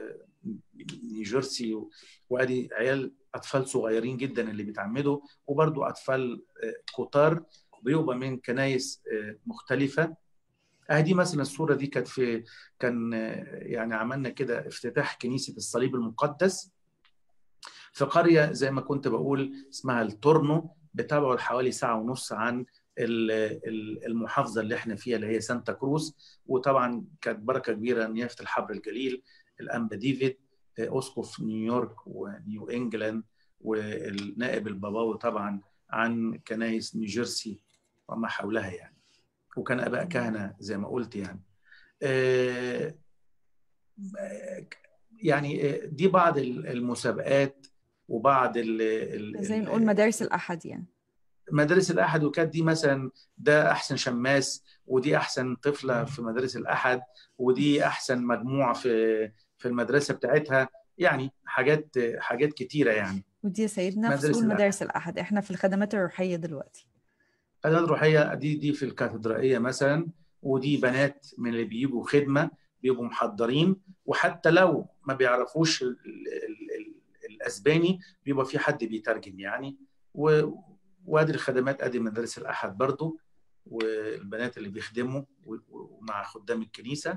ونيوجيرسي وادي عيال اطفال صغيرين جدا اللي بيتعمدوا وبرضو اطفال كتار بيبقى من كنايس مختلفه ادي مثلا الصوره دي كانت في كان يعني عملنا كده افتتاح كنيسه الصليب المقدس في قريه زي ما كنت بقول اسمها التورنو بتبعد حوالي ساعه ونص عن المحافظه اللي احنا فيها اللي هي سانتا كروز وطبعا كانت بركه كبيره نيافه الحبر الجليل الانبا ديفيد اسقف نيويورك ونيو انجلاند والنائب الباباوي طبعا عن كنايس نيوجيرسي وما حولها يعني وكان اباء كهنه زي ما قلت يعني يعني دي بعض المسابقات وبعض ال زي نقول مدارس الاحد يعني مدارس الاحد وكانت دي مثلا ده احسن شماس ودي احسن طفله في مدارس الاحد ودي احسن مجموعه في في المدرسه بتاعتها يعني حاجات حاجات كتيره يعني ودي يا سيدنا في سكول مدارس الاحد احنا في الخدمات الروحيه دلوقتي الخدمات الروحيه دي دي في الكاتدرائيه مثلا ودي بنات من اللي بيجوا خدمه بيبقوا محضرين وحتى لو ما بيعرفوش ال ال ال الاسباني بيبقى في حد بيترجم يعني و وادي الخدمات ادي مدارس الاحد برضو والبنات اللي بيخدموا ومع خدام الكنيسه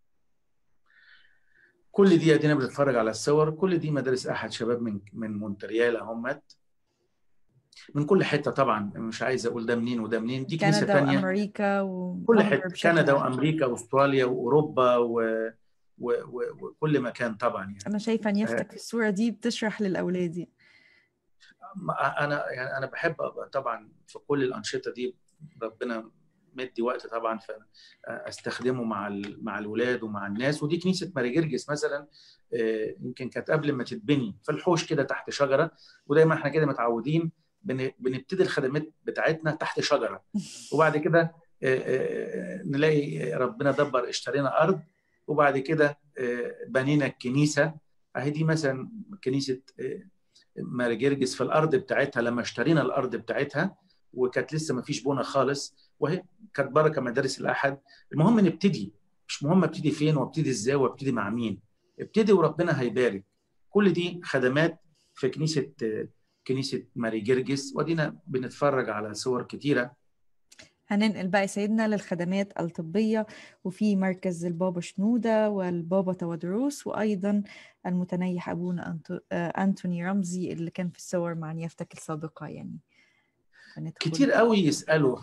كل دي ادينا بنتفرج على الصور كل دي مدارس احد شباب من من مونتريال اهمت من كل حته طبعا مش عايز اقول ده منين وده منين دي كنيسه ثانيه كندا وامريكا و كل حته كندا وامريكا واستراليا واوروبا و... و... و... وكل مكان طبعا يعني انا شايفه نيفتك في الصوره دي بتشرح للاولاد يعني. انا يعني انا بحب طبعا في كل الانشطه دي ربنا مدي وقت طبعا فاستخدمه مع مع الولاد ومع الناس ودي كنيسه ماري جرجس مثلا يمكن كانت قبل ما تتبني في الحوش كده تحت شجره ودايما احنا كده متعودين بنبتدي الخدمات بتاعتنا تحت شجره وبعد كده نلاقي ربنا دبر اشترينا ارض وبعد كده بنينا الكنيسه اهي دي مثلا كنيسه ماري جرجس في الارض بتاعتها لما اشترينا الارض بتاعتها وكانت لسه ما فيش بنا خالص وهي كانت بركه مدارس الاحد المهم نبتدي مش مهم ابتدي فين وابتدي ازاي وابتدي مع مين ابتدي وربنا هيبارك كل دي خدمات في كنيسه كنيسه ماري جرجس ودينا بنتفرج على صور كتيره هننقل بقى سيدنا للخدمات الطبية وفي مركز البابا شنودة والبابا تودروس وأيضا المتنيح أبونا أنتو... أنتوني رمزي اللي كان في الصور مع نيافتك السابقة يعني كتير قوي يسألوا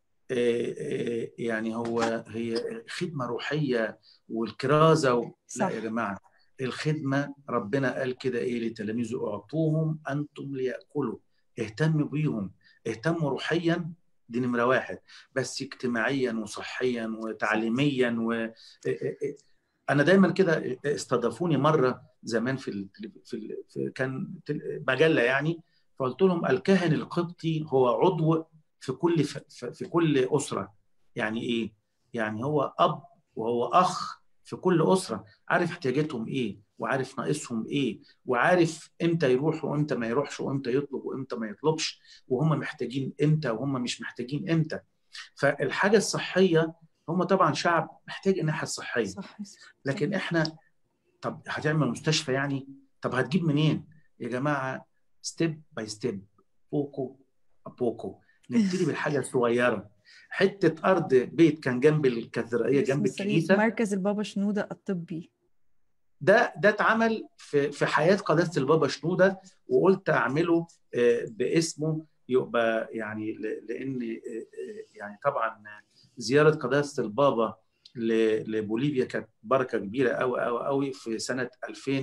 يعني هو هي خدمة روحية والكرازة و... لا يا جماعة الخدمة ربنا قال كده إيه لتلاميذه أعطوهم أنتم ليأكلوا اهتموا بيهم اهتموا روحيا دي نمره واحد بس اجتماعيا وصحيا وتعليميا و انا دايما كده استضافوني مره زمان في ال... في, ال... في كان مجله يعني فقلت لهم الكاهن القبطي هو عضو في كل ف... في كل اسره يعني ايه؟ يعني هو اب وهو اخ في كل اسره عارف احتياجاتهم ايه وعارف ناقصهم ايه وعارف امتى يروح وامتى ما يروحش وامتى يطلب وامتى ما يطلبش وهم محتاجين امتى وهم مش محتاجين امتى فالحاجه الصحيه هم طبعا شعب محتاج الناحيه الصحيه صحيح. لكن احنا طب هتعمل مستشفى يعني طب هتجيب منين يا جماعه ستيب باي ستيب بوكو بوكو نبتدي بالحاجه الصغيره حته ارض بيت كان جنب الكاتدرائيه جنب الكنيسه مركز البابا شنوده الطبي ده ده اتعمل في في حياه قداسه البابا شنوده وقلت اعمله باسمه يبقى يعني لان يعني طبعا زياره قداسه البابا لبوليفيا كانت بركه كبيره قوي قوي قوي في سنه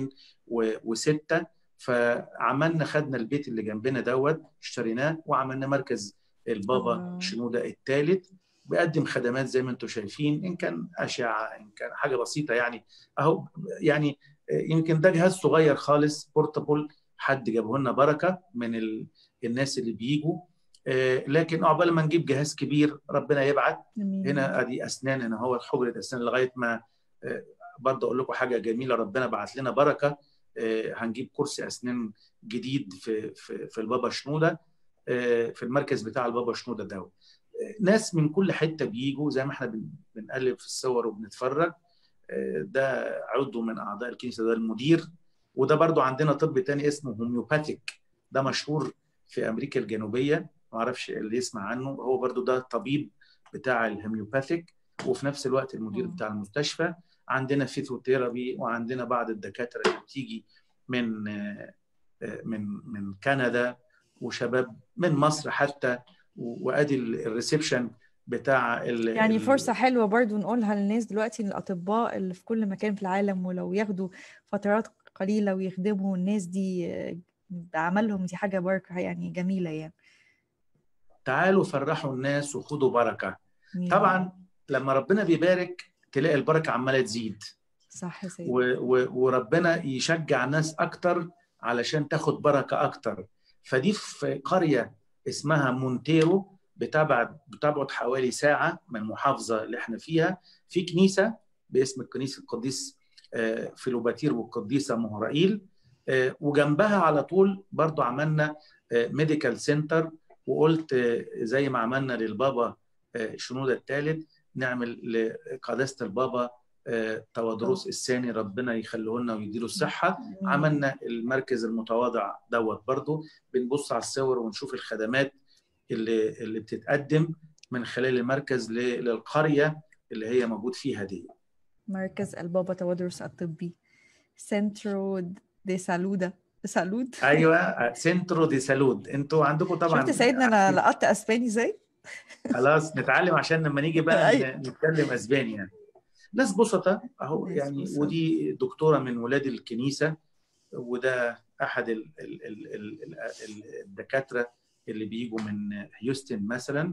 2006 فعملنا خدنا البيت اللي جنبنا دوت اشتريناه وعملنا مركز البابا آه. شنوده الثالث بيقدم خدمات زي ما انتم شايفين ان كان اشعه ان كان حاجه بسيطه يعني اهو يعني يمكن ده جهاز صغير خالص بورتابل حد جابه لنا بركه من ال... الناس اللي بيجوا لكن عقبال ما نجيب جهاز كبير ربنا يبعت هنا ادي اسنان هنا هو حجره اسنان لغايه ما برضه اقول لكم حاجه جميله ربنا بعت لنا بركه هنجيب كرسي اسنان جديد في في, في البابا شنوده في المركز بتاع البابا شنوده دوت ناس من كل حته بيجوا زي ما احنا بنقلب في الصور وبنتفرج ده عضو من اعضاء الكنيسه ده المدير وده برضو عندنا طب تاني اسمه هوميوباثيك ده مشهور في امريكا الجنوبيه ما اعرفش اللي يسمع عنه هو برضو ده طبيب بتاع الهوميوباثيك وفي نفس الوقت المدير بتاع المستشفى عندنا فيزيوثيرابي وعندنا بعض الدكاتره اللي بتيجي من من من كندا وشباب من مصر حتى وادي الريسبشن بتاع ال يعني فرصة حلوة برضو نقولها للناس دلوقتي الأطباء اللي في كل مكان في العالم ولو ياخدوا فترات قليلة ويخدموا الناس دي بعملهم دي حاجة بركة يعني جميلة يعني تعالوا فرحوا الناس وخدوا بركة طبعا لما ربنا بيبارك تلاقي البركة عمالة تزيد صح يا سيدي و و وربنا يشجع الناس أكتر علشان تاخد بركة أكتر فدي في قرية اسمها مونتيرو بتبعد بتبعد حوالي ساعة من المحافظة اللي احنا فيها في كنيسة باسم الكنيسة القديس فيلوباتير والقديسة مهرائيل وجنبها على طول برضو عملنا ميديكال سنتر وقلت زي ما عملنا للبابا شنودة الثالث نعمل لقداسة البابا تودروس الثاني ربنا يخليه لنا ويديله الصحة عملنا المركز المتواضع دوت برضو بنبص على الصور ونشوف الخدمات اللي اللي بتتقدم من خلال المركز للقرية اللي هي موجود فيها دي مركز البابا تودروس الطبي سنترو دي سالودا سالود ايوه سنترو دي سالود انتوا عندكم طبعا شفت سيدنا انا لقطت اسباني ازاي خلاص نتعلم عشان لما نيجي بقى نتكلم اسباني يعني ناس بسطة اهو يعني ودي دكتورة من ولاد الكنيسة وده احد ال ال ال ال الدكاترة اللي بيجوا من هيوستن مثلا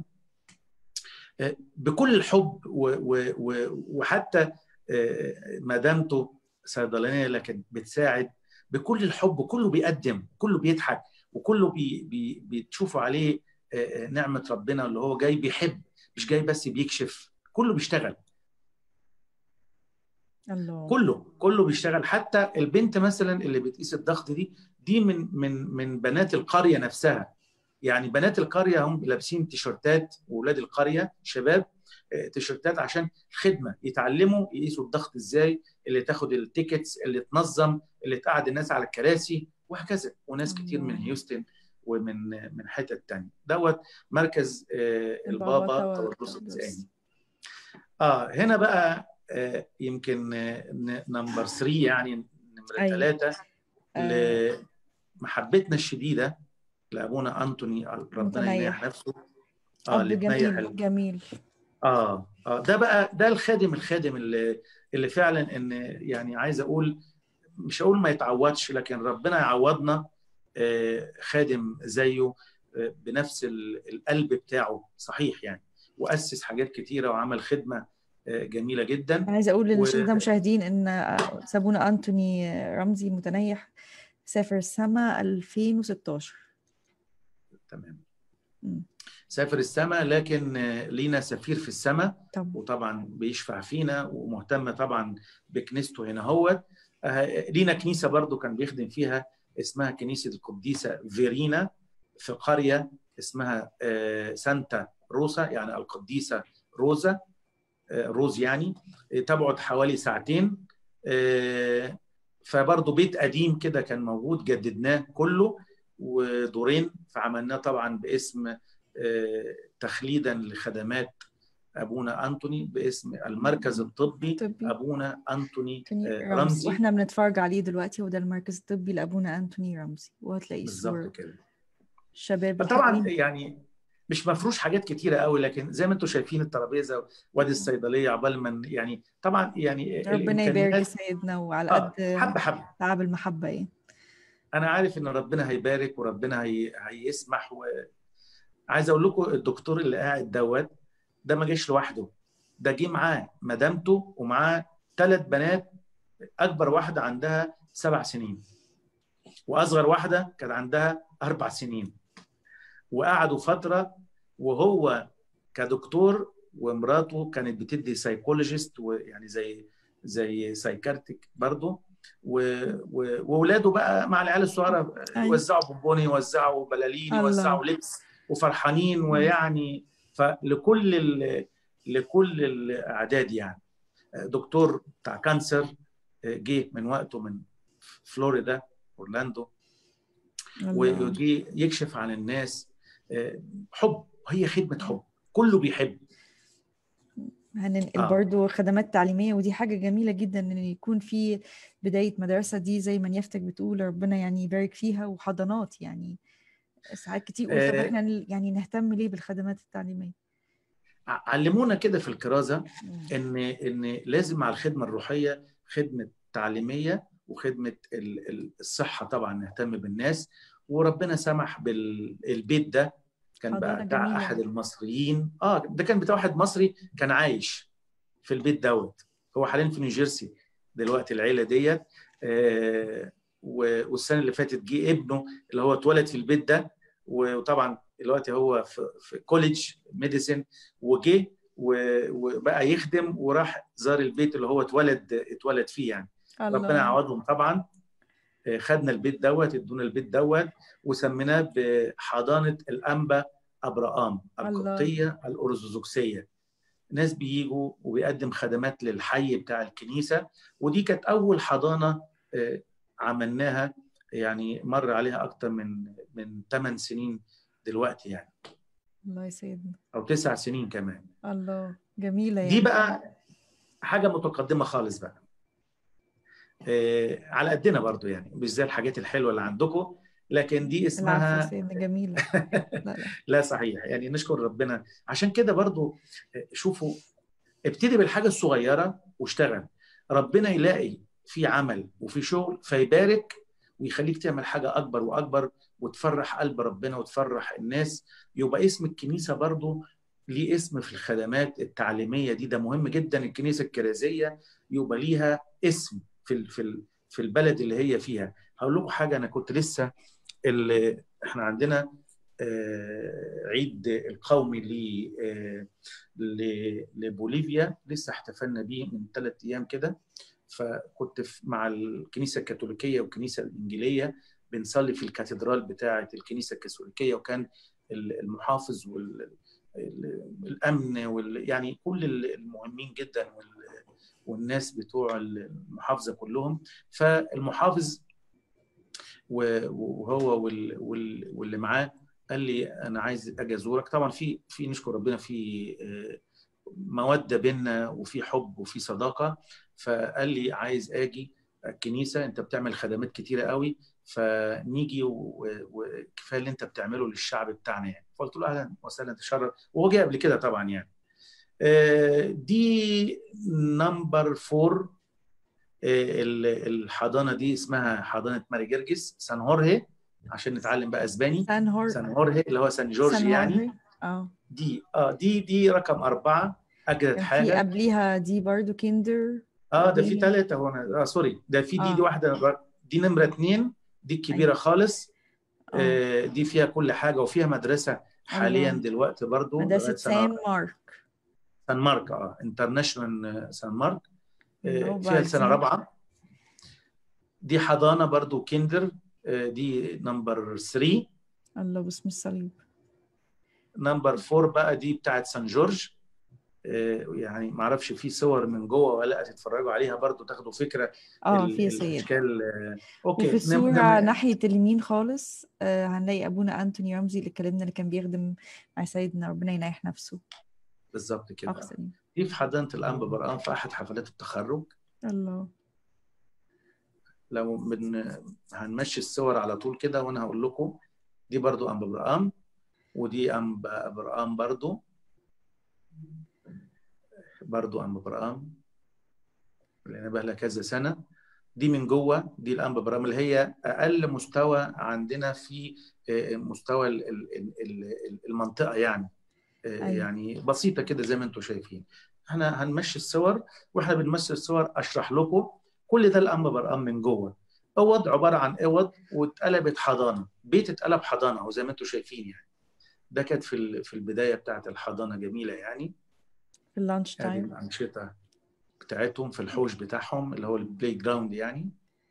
بكل الحب وحتى مدامته صيدلانيه لكن بتساعد بكل الحب كله بيقدم كله بيضحك وكله بي بي بتشوفوا عليه نعمه ربنا اللي هو جاي بيحب مش جاي بس بيكشف كله بيشتغل الله كله كله بيشتغل حتى البنت مثلا اللي بتقيس الضغط دي دي من من من بنات القريه نفسها يعني بنات القريه هم لابسين تيشرتات واولاد القريه شباب آه، تيشرتات عشان خدمه يتعلموا يقيسوا الضغط ازاي اللي تاخد التيكتس اللي تنظم اللي تقعد الناس على الكراسي وهكذا وناس كتير من الله. هيوستن ومن من حتت تانية دوت مركز آه، البابا البابا تودرس. تودرس الثاني اه هنا بقى آه، يمكن آه، ن- نمبر 3 يعني نمرة أيوة. ثلاثة آه. لمحبتنا الشديدة لأبونا أنتوني ربنا متنيح. ينيح نفسه اه اب اللي تنيح جميل ال- جميل اه اه ده بقى ده الخادم الخادم اللي اللي فعلا ان يعني عايز اقول مش هقول ما يتعوضش لكن ربنا يعوضنا آه، خادم زيه آه، بنفس ال- القلب بتاعه صحيح يعني واسس حاجات كتيره وعمل خدمه آه، جميله جدا عايزه اقول و- للساده المشاهدين ان سابونا انتوني رمزي متنيح سافر السما 2016 تمام مم. سافر السماء لكن آه، لينا سفير في السماء طب وطبعا بيشفع فينا ومهتم طبعا بكنيسته هنا هو لينا كنيسه برضو كان بيخدم فيها اسمها كنيسه القديسه فيرينا في قريه اسمها آه، سانتا روسا يعني القديسه روزا آه، روز يعني آه، تبعد حوالي ساعتين آه، فبرضه بيت قديم كده كان موجود جددناه كله ودورين فعملناه طبعا باسم آه، تخليدا لخدمات ابونا انتوني باسم المركز الطبي طبي. ابونا انتوني أنتوني آه، رمزي رمزي واحنا بنتفرج عليه دلوقتي هو ده المركز الطبي لابونا انتوني رمزي وهتلاقي بالظبط الصور كده الشباب طبعا الحلوين. يعني مش مفروش حاجات كتيره قوي لكن زي ما انتم شايفين الترابيزه وادي الصيدليه عقبال ما يعني طبعا يعني ربنا يبارك الإمكانيات- سيدنا وعلى آه، قد حبه حبه تعب المحبه ايه انا عارف ان ربنا هيبارك وربنا هي... هيسمح و... عايز اقول لكم الدكتور اللي قاعد دوت ده ما جاش لوحده ده جه معاه مدامته ومعاه ثلاث بنات اكبر واحده عندها سبع سنين واصغر واحده كان عندها اربع سنين وقعدوا فتره وهو كدكتور ومراته كانت بتدي سايكولوجيست ويعني زي زي سايكارتيك برضه و- واولاده بقى مع العيال الصغيره أيوة. يوزعوا بونبوني يوزعوا بلالين الله. يوزعوا لبس وفرحانين ويعني فلكل ال... لكل الاعداد يعني دكتور بتاع كانسر جه من وقته من فلوريدا اورلاندو الله. ويجي يكشف عن الناس حب هي خدمه حب كله بيحب هننقل آه. برضو خدمات تعليمية ودي حاجة جميلة جدا ان يكون في بداية مدرسة دي زي ما نيافتك بتقول ربنا يعني يبارك فيها وحضانات يعني ساعات كتير قلت طب آه. احنا ن- يعني نهتم ليه بالخدمات التعليمية ع- علمونا كده في الكرازه مم. ان ان لازم مع الخدمه الروحيه خدمه تعليميه وخدمه ال- ال- الصحه طبعا نهتم بالناس وربنا سمح بالبيت ده كان بقى حضانة بتاع جميلة. احد المصريين اه ده كان بتاع واحد مصري كان عايش في البيت دوت هو حاليا في نيوجيرسي دلوقتي العيله ديت آه و- والسنه اللي فاتت جه ابنه اللي هو اتولد في البيت ده وطبعا دلوقتي هو في, في كوليدج ميديسن وجه و- وبقى يخدم وراح زار البيت اللي هو اتولد اتولد فيه يعني ربنا الله يعوضهم طبعا آه، خدنا البيت دوت ادونا البيت دوت وسميناه بحضانه الانبا ابراام الله. القبطيه الارثوذكسيه ناس بيجوا وبيقدم خدمات للحي بتاع الكنيسه ودي كانت اول حضانه آه، عملناها يعني مر عليها اكتر من من 8 سنين دلوقتي يعني الله يسعدنا او تسع سنين كمان الله جميلة يعني دي بقى حاجه متقدمه خالص بقى آه، على قدنا برضو يعني مش زي الحاجات الحلوه اللي عندكم لكن دي العفو يا اسمها سيدنا جميلة لا لا لا صحيح يعني نشكر ربنا عشان كده برضو آه، شوفوا ابتدي بالحاجه الصغيره واشتغل ربنا يلاقي في عمل وفي شغل فيبارك ويخليك تعمل حاجه اكبر واكبر وتفرح قلب ربنا وتفرح الناس يبقى اسم الكنيسه برضو ليه اسم في الخدمات التعليميه دي ده مهم جدا الكنيسه الكرازيه يبقى ليها اسم في ال- في ال- في البلد اللي هي فيها هقول لكم حاجه انا كنت لسه اللي احنا عندنا آه، عيد القومي ل آه، ل- لبوليفيا لسه احتفلنا بيه من ثلاث ايام كده فكنت مع الكنيسه الكاثوليكيه والكنيسه الانجيليه بنصلي في الكاتدرال بتاعه الكنيسه الكاثوليكيه وكان المحافظ والامن وال يعني كل المهمين جدا والناس بتوع المحافظه كلهم فالمحافظ وهو واللي معاه قال لي انا عايز اجي ازورك طبعا في في نشكر ربنا في موده بينا وفي حب وفي صداقه فقال لي عايز اجي الكنيسه انت بتعمل خدمات كتيره قوي فنيجي وكفايه اللي انت بتعمله للشعب بتاعنا يعني فقلت له اهلا وسهلا تشرف وهو جه قبل كده طبعا يعني دي نمبر فور الحضانه دي اسمها حضانه ماري جرجس سان هورهي عشان نتعلم بقى اسباني سان هور سان هورهي اللي هو سان جورج سان يعني هورهي. اه دي اه دي دي رقم اربعه اجدد كان في حاجه قبليها دي برضو كيندر اه ده في بعدين- ثلاثه هو انا اه سوري ده في دي, آه. دي واحده دي نمره اثنين دي الكبيره أيوة. خالص اه آه دي فيها كل حاجه وفيها مدرسه حاليا الله. دلوقتي برضو مدرسة لغاية سنة سان مارك سان مارك اه انترناشونال سان مارك آه، وبعدين- فيها سنه رابعه دي حضانه برضو كيندر آه، دي نمبر 3 الله باسم الصليب نمبر 4 بقى دي بتاعت سان جورج آه، يعني ما اعرفش في صور من جوه ولا لا تتفرجوا عليها برضو تاخدوا فكره اه ال- في سيد الاشكال آه، اوكي وفي نم- الصورة نم- ناحية اليمين خالص آه هنلاقي أبونا أنتوني رمزي اللي اتكلمنا اللي كان بيخدم مع سيدنا ربنا يناح نفسه بالظبط كده أحسن دي في حضانه الانبا برقان في احد حفلات التخرج الله لو من هنمشي الصور على طول كده وانا هقول لكم دي برضو انبا برقام ودي انبا برقام برضو برضو انبا برقام لان بقى لها كذا سنه دي من جوه دي الانبا برقام اللي هي اقل مستوى عندنا في آه، مستوى ال- ال- ال- ال- المنطقه يعني آه، أيوة. يعني بسيطه كده زي ما انتم شايفين احنا هنمشي الصور واحنا بنمشي الصور اشرح لكم كل ده الانبا برقام من جوه اوض عباره عن اوض واتقلبت حضانه بيت اتقلب حضانه اهو زي ما انتم شايفين يعني ده كانت في ال- في البدايه بتاعت الحضانه جميله يعني في اللانش ادي تايم الانشطه بتاعتهم في الحوش بتاعهم اللي هو البلاي جراوند يعني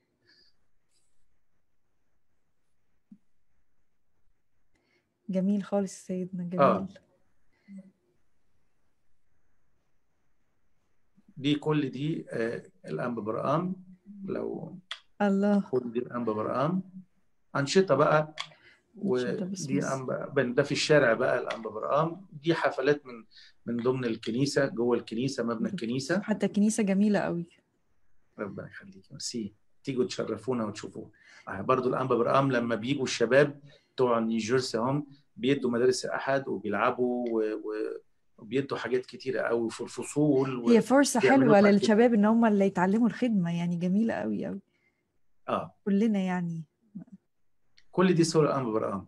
جميل خالص سيدنا جميل آه. دي كل دي آه الانبا برقام لو الله كل دي الانبا برقام انشطه بقى أنشطة باسم ودي الس- أنبا ده في الشارع بقى الانبا برقام دي حفلات من من ضمن الكنيسه جوه الكنيسه مبنى الكنيسه حتى الكنيسة جميلة قوي ربنا يخليك ميرسي تيجوا تشرفونا وتشوفوه آه، برضو الانبا برقام لما بيجوا الشباب بتوع نيوجيرسي هم بيدوا مدارس احد وبيلعبوا و... و... وبيدوا حاجات كتيره قوي في الفصول و... هي فرصة بيعملوا حلوة بقى للشباب إن هم اللي يتعلموا الخدمة يعني جميلة قوي قوي اه كلنا يعني كل دي صور الانبا برقام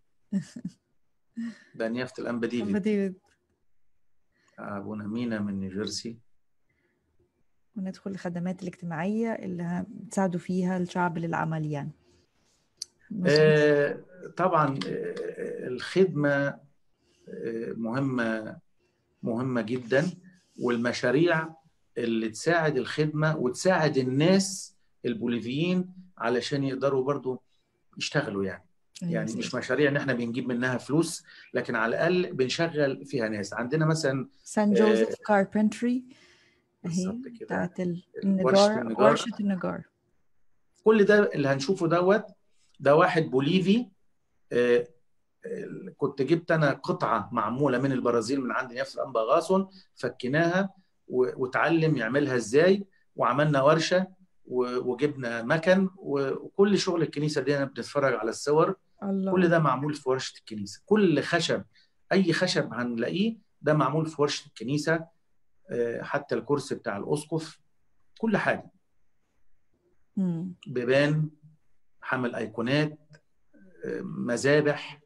ده نيافه الانبا أبا ديفيد ديفيد ابونا مينا من نيوجيرسي وندخل الخدمات الاجتماعية اللي بتساعدوا فيها الشعب للعمل يعني مظبوط. آه طبعا آه الخدمه آه مهمه مهمه جدا والمشاريع اللي تساعد الخدمه وتساعد الناس البوليفيين علشان يقدروا برضو يشتغلوا يعني أيوة يعني سيدي. مش مشاريع ان احنا بنجيب منها فلوس لكن على الاقل بنشغل فيها ناس عندنا مثلا سان جوزيف كاربنتري اهي بالظبط كده. بتاعت ال- ورشة النجار النجار. ورشة النجار كل ده اللي هنشوفه دوت ده واحد بوليفي آه، آه، كنت جبت انا قطعه معموله من البرازيل من عند نيافه الانبا غاصن فكيناها و- واتعلم يعملها ازاي وعملنا ورشه و- وجبنا مكن و- وكل شغل الكنيسه دي انا بنتفرج على الصور الله كل ده معمول في ورشه الكنيسه كل خشب اي خشب هنلاقيه ده معمول في ورشه الكنيسه آه، حتى الكرسي بتاع الاسقف كل حاجه مم. بيبان حمل ايقونات آه، مذابح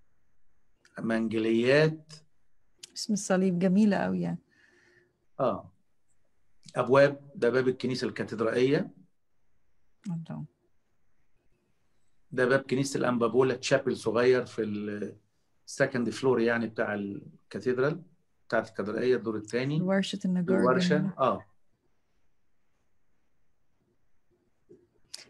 منجليات اسم الصليب جميلة قوي يعني اه ابواب ده باب الكنيسه الكاتدرائيه الله ده باب كنيسه الانبابولا تشابل صغير في السكند فلور يعني بتاع الكاتدرال بتاعت الكاتدرائيه الدور الثاني ورشة النجار الورشه جميلة. اه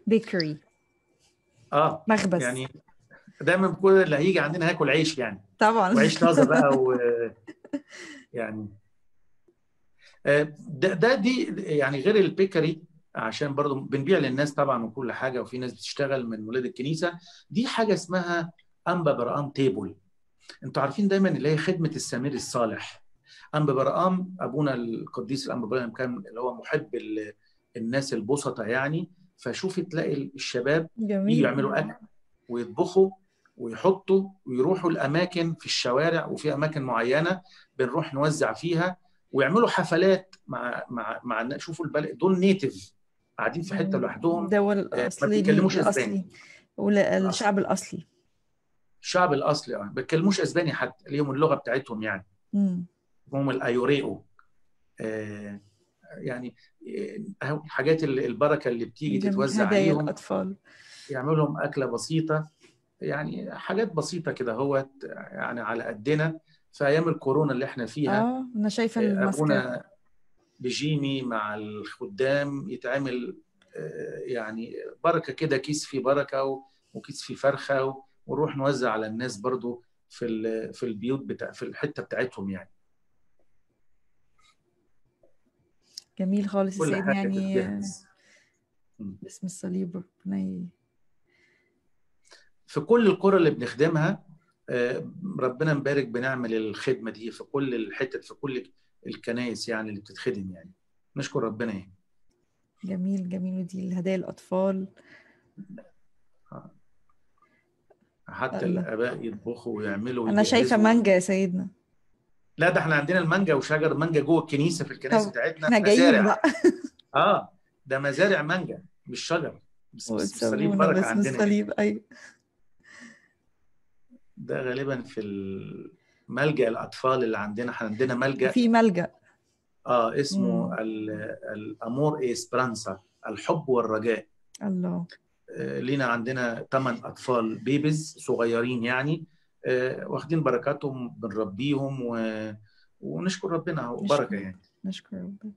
بيكري اه مخبز يعني دايما كل اللي هيجي عندنا هياكل عيش يعني طبعا وعيش طازه بقى و يعني آه، ده, ده دي يعني غير البيكري عشان برضو بنبيع للناس طبعا وكل حاجه وفي ناس بتشتغل من ولاد الكنيسه دي حاجه اسمها انبا برقام تيبل انتوا عارفين دايما اللي هي خدمه السمير الصالح انبا برقام ابونا القديس الانبا برقام كان اللي هو محب ال- الناس البسطة يعني فشوفي تلاقي الشباب جميل يجوا يعملوا اكل ويطبخوا ويحطوا ويروحوا الاماكن في الشوارع وفي اماكن معينه بنروح نوزع فيها ويعملوا حفلات مع مع مع الناس. شوفوا البلد دول نيتيف قاعدين في حته لوحدهم دول ما اصلي بيتكلموش الاصلي اسباني ولا الشعب الاصلي الشعب الاصلي اه ما بيتكلموش اسباني حتى ليهم اللغه بتاعتهم يعني مم. هم الايوريو آه يعني آه، أهو الحاجات اللي البركه اللي بتيجي جميل. تتوزع هدايا عليهم الاطفال يعملوا لهم اكله بسيطه يعني حاجات بسيطه كده هو يعني على قدنا في ايام الكورونا اللي احنا فيها اه انا شايفه الماسكات ابونا بجيمي مع الخدام يتعمل آه، يعني بركه كده كيس فيه بركه و- وكيس فيه فرخه و- ونروح نوزع على الناس برضو في ال- في البيوت بتاع في الحته بتاعتهم يعني جميل خالص يا كل سيدنا حاجه يعني تتجهز باسم الصليب ربنا ي- في كل القرى اللي بنخدمها آه، ربنا مبارك بنعمل الخدمه دي في كل الحتت في كل الكنائس يعني اللي بتتخدم يعني نشكر ربنا يعني جميل جميل ودي الهدايا الاطفال حتى الله. الاباء يطبخوا ويعملوا انا شايفه ويجهزوا. مانجا يا سيدنا لا ده احنا عندنا المانجا وشجر مانجا جوه الكنيسه في الكنائس طب بتاعتنا احنا جايين مزارع بقى اه ده مزارع مانجا مش شجر بس بس الصليب وتسمونا بركه باسم عندنا يعني. الصليب ايوه ده غالبا في ملجأ الاطفال اللي عندنا احنا عندنا ملجأ في ملجأ اه اسمه مم. ال- الامور اسبرانسا الحب والرجاء الله آه، لينا عندنا ثمان اطفال بيبيز صغيرين يعني آه، واخدين بركاتهم بنربيهم و... ونشكر ربنا هو نشكر. بركه يعني نشكر ربنا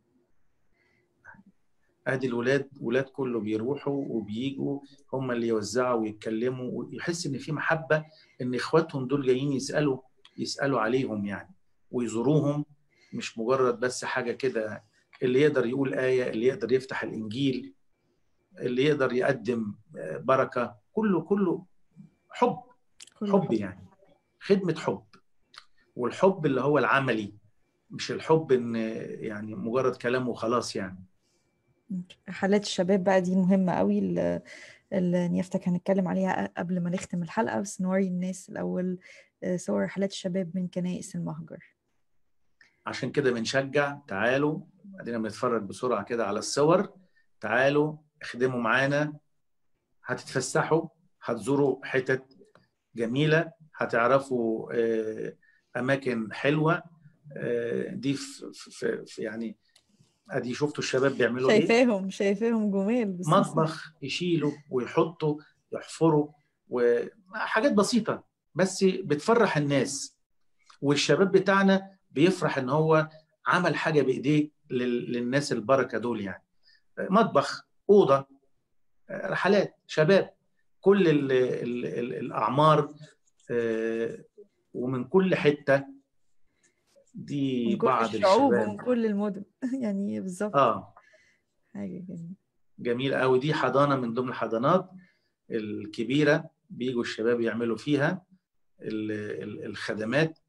ادي الولاد ولاد كله بيروحوا وبيجوا هم اللي يوزعوا ويتكلموا ويحس ان في محبه ان اخواتهم دول جايين يسالوا يسالوا عليهم يعني ويزوروهم مش مجرد بس حاجه كده اللي يقدر يقول ايه اللي يقدر يفتح الانجيل اللي يقدر يقدم آه، بركه كله كله حب كل حب يعني خدمه حب والحب اللي هو العملي مش الحب ان يعني مجرد كلام وخلاص يعني حالات الشباب بقى دي مهمة قوي اللي اللي نيافتك هنتكلم عليها قبل ما نختم الحلقة بس نوري الناس الأول آه، صور حالات الشباب من كنائس المهجر عشان كده بنشجع تعالوا ادينا بنتفرج بسرعه كده على الصور تعالوا اخدموا معانا هتتفسحوا هتزوروا حتت جميله هتعرفوا آه، اماكن حلوه آه، دي في, في, في يعني ادي شفتوا الشباب بيعملوا ايه شايفاهم شايفاهم جمال بس مطبخ يشيلوا ويحطوا يحفروا وحاجات بسيطه بس بتفرح الناس والشباب بتاعنا بيفرح ان هو عمل حاجه بايديه لل- للناس البركه دول يعني مطبخ اوضه رحلات شباب كل ال ال ال الاعمار آه، ومن كل حته دي من كل بعض الشعوب ومن الشباب كل المدن يعني بالظبط اه حاجة جميلة جميل قوي دي حضانه من ضمن الحضانات الكبيره بيجوا الشباب يعملوا فيها ال- ال- الخدمات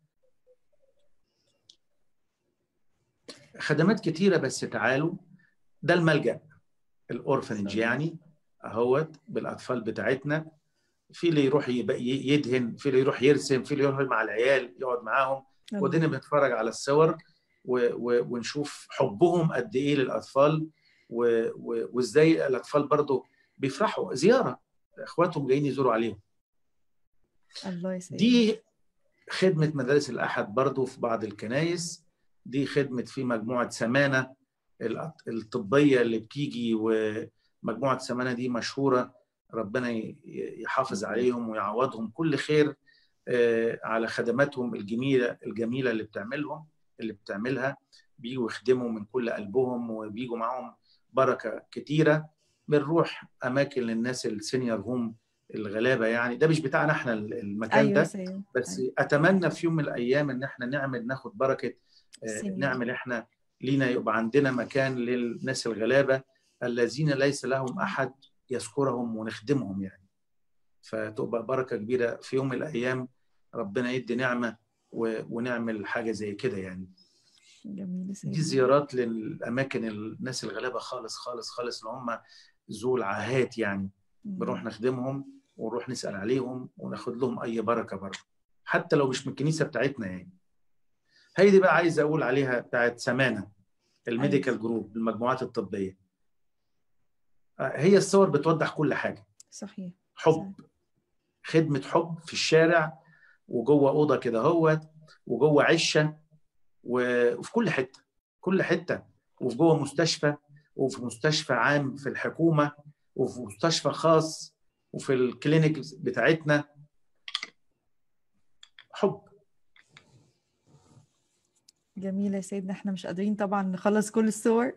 خدمات كتيره بس تعالوا ده الملجا الاورفنج يعني اهوت بالاطفال بتاعتنا في اللي يروح يبقى- يدهن في اللي يروح يرسم في اللي يروح مع العيال يقعد معاهم ودينا بنتفرج على الصور و... و... ونشوف حبهم قد ايه للاطفال و... و... وازاي الاطفال برضو بيفرحوا زياره اخواتهم جايين يزوروا عليهم الله يسعدك دي خدمه مدارس الاحد برضو في بعض الكنايس دي خدمه في مجموعه سمانه الأط- الطبيه اللي بتيجي ومجموعه سمانه دي مشهوره ربنا ي- يحافظ عليهم ويعوضهم كل خير آه، على خدماتهم الجميله الجميله اللي بتعملهم اللي بتعملها بيجوا يخدموا من كل قلبهم وبيجوا معاهم بركه كتيره بنروح اماكن للناس السينيور هوم الغلابه يعني ده مش بتاعنا احنا المكان ايوه ده سيد بس أيوة. اتمنى في يوم من الايام ان احنا نعمل ناخد بركه آه، سينيور. نعمل احنا لينا يبقى عندنا مكان للناس الغلابه الذين ليس لهم احد يذكرهم ونخدمهم يعني فتبقى بركه كبيره في يوم من الايام ربنا يدي نعمه و- ونعمل حاجه زي كده يعني جميل دي سيد زيارات للاماكن الناس الغلابه خالص خالص خالص اللي هم ذو العاهات يعني بنروح نخدمهم ونروح نسال عليهم وناخد لهم اي بركه برضه حتى لو مش من الكنيسه بتاعتنا يعني هي دي بقى عايز اقول عليها بتاعت سمانه الميديكال جروب المجموعات الطبيه آه، هي الصور بتوضح كل حاجه صحيح حب خدمه حب في الشارع وجوه اوضه كده هوت وجوه عشه و- وفي كل حته كل حته وفي جوه مستشفى وفي مستشفى عام في الحكومه وفي مستشفى خاص وفي الكلينيك بتاعتنا حب جميل يا سيدنا احنا مش قادرين طبعا نخلص كل الصور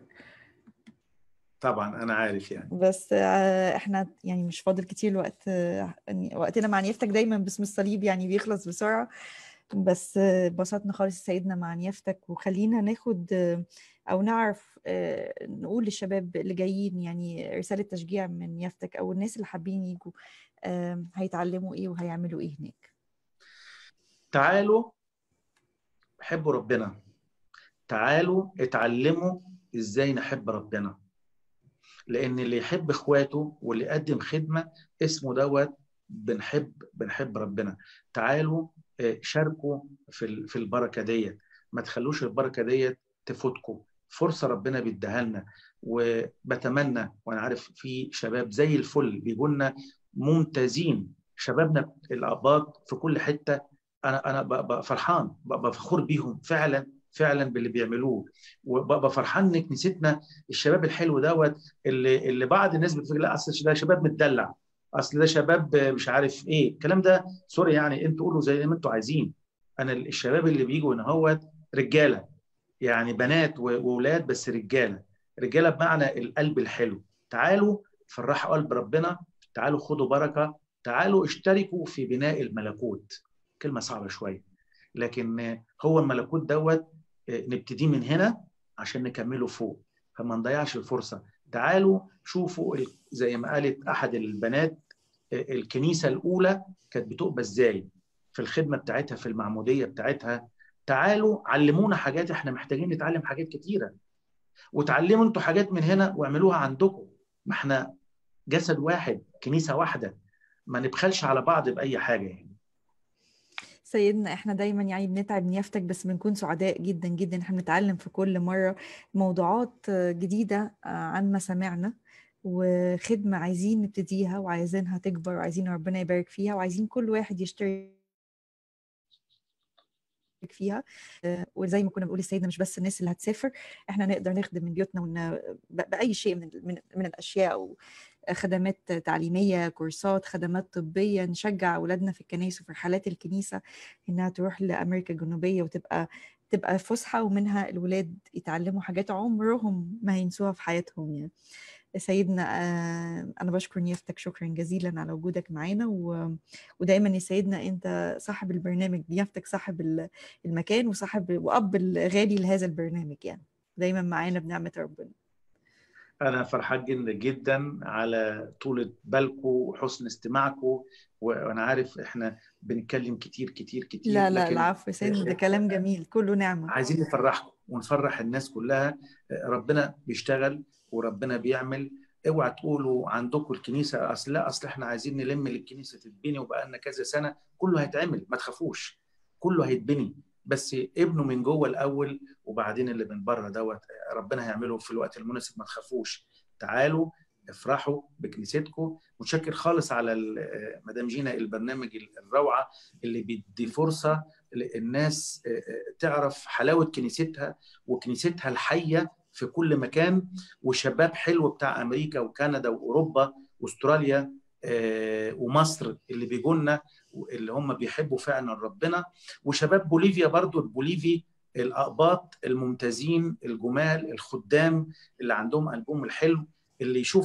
طبعا انا عارف يعني بس آه، احنا يعني مش فاضل كتير الوقت آه، يعني وقتنا مع نيافتك دايما باسم الصليب يعني بيخلص بسرعة بس آه، اتبسطنا خالص سيدنا مع نيافتك وخلينا ناخد آه، او نعرف آه، نقول للشباب اللي جايين يعني رسالة تشجيع من نيافتك او الناس اللي حابين يجوا آه، هيتعلموا ايه وهيعملوا ايه هناك تعالوا حبوا ربنا تعالوا اتعلموا ازاي نحب ربنا لان اللي يحب اخواته واللي يقدم خدمه اسمه دوت بنحب بنحب ربنا تعالوا آه، شاركوا في ال- في البركه ديت ما تخلوش البركه ديت تفوتكم فرصه ربنا بيديها لنا وبتمنى وانا عارف في شباب زي الفل بيجوا لنا ممتازين شبابنا الاباط في كل حته انا انا ببقى فرحان ببقى فخور بيهم فعلا فعلا باللي بيعملوه وببقى فرحان ان كنيستنا الشباب الحلو دوت اللي اللي بعض الناس بتقول لا اصل ده شباب متدلع اصل ده شباب مش عارف ايه الكلام ده سوري يعني انتوا قولوا زي ما انتوا عايزين انا الشباب اللي بيجوا هنا هوت رجاله يعني بنات و- واولاد بس رجاله رجاله بمعنى القلب الحلو تعالوا فرحوا قلب ربنا تعالوا خدوا بركه تعالوا اشتركوا في بناء الملكوت كلمه صعبه شويه لكن هو الملكوت دوت نبتدي من هنا عشان نكمله فوق فما نضيعش الفرصه تعالوا شوفوا ال- زي ما قالت احد البنات الكنيسه الاولى كانت بتقبى ازاي في الخدمه بتاعتها في المعموديه بتاعتها تعالوا علمونا حاجات احنا محتاجين نتعلم حاجات كتيره وتعلموا انتوا حاجات من هنا واعملوها عندكم ما احنا جسد واحد كنيسه واحده ما نبخلش على بعض باي حاجه يعني سيدنا احنا دايما يعني بنتعب نيافتك بس بنكون سعداء جدا جدا احنا بنتعلم في كل مرة موضوعات جديدة عن ما سمعنا وخدمة عايزين نبتديها وعايزينها تكبر وعايزين ربنا يبارك فيها وعايزين كل واحد يشترك فيها آه، وزي ما كنا بنقول لسيدنا مش بس الناس اللي هتسافر احنا نقدر نخدم من بيوتنا ون... ب- باي شيء من من, من الاشياء او خدمات تعليميه كورسات خدمات طبيه نشجع اولادنا في الكنائس وفي رحلات الكنيسه انها تروح لامريكا الجنوبيه وتبقى تبقى فسحه ومنها الولاد يتعلموا حاجات عمرهم ما هينسوها في حياتهم يعني سيدنا آه، أنا بشكر نيافتك شكرا جزيلا على وجودك معانا و... ودايما يا سيدنا أنت صاحب البرنامج نيافتك صاحب ال- المكان وصاحب وأب الغالي لهذا البرنامج يعني دايما معانا بنعمة ربنا انا فرحان جدا جدا على طولة بالكم وحسن استماعكم وانا عارف احنا بنتكلم كتير كتير كتير لا لا لكن العفو يا سيدنا ده كلام جميل كله نعمة عايزين نفرحكم ونفرح الناس كلها ربنا بيشتغل وربنا بيعمل اوعى تقولوا عندكم الكنيسه اصل لا اصل احنا عايزين نلم الكنيسه تتبني وبقى لنا كذا سنه كله هيتعمل ما تخافوش كله هيتبني بس ابنه من جوه الاول وبعدين اللي من بره دوت ربنا هيعمله في الوقت المناسب ما تخافوش تعالوا افرحوا بكنيستكم متشكر خالص على ال- مدام جينا البرنامج الروعه اللي بيدي فرصه للناس تعرف حلاوه كنيستها وكنيستها الحيه في كل مكان وشباب حلو بتاع امريكا وكندا واوروبا واستراليا آه، ومصر اللي بيجونا اللي هم بيحبوا فعلا ربنا وشباب بوليفيا برضو البوليفي الاقباط الممتازين الجمال الخدام اللي عندهم قلبهم الحلو اللي يشوفوا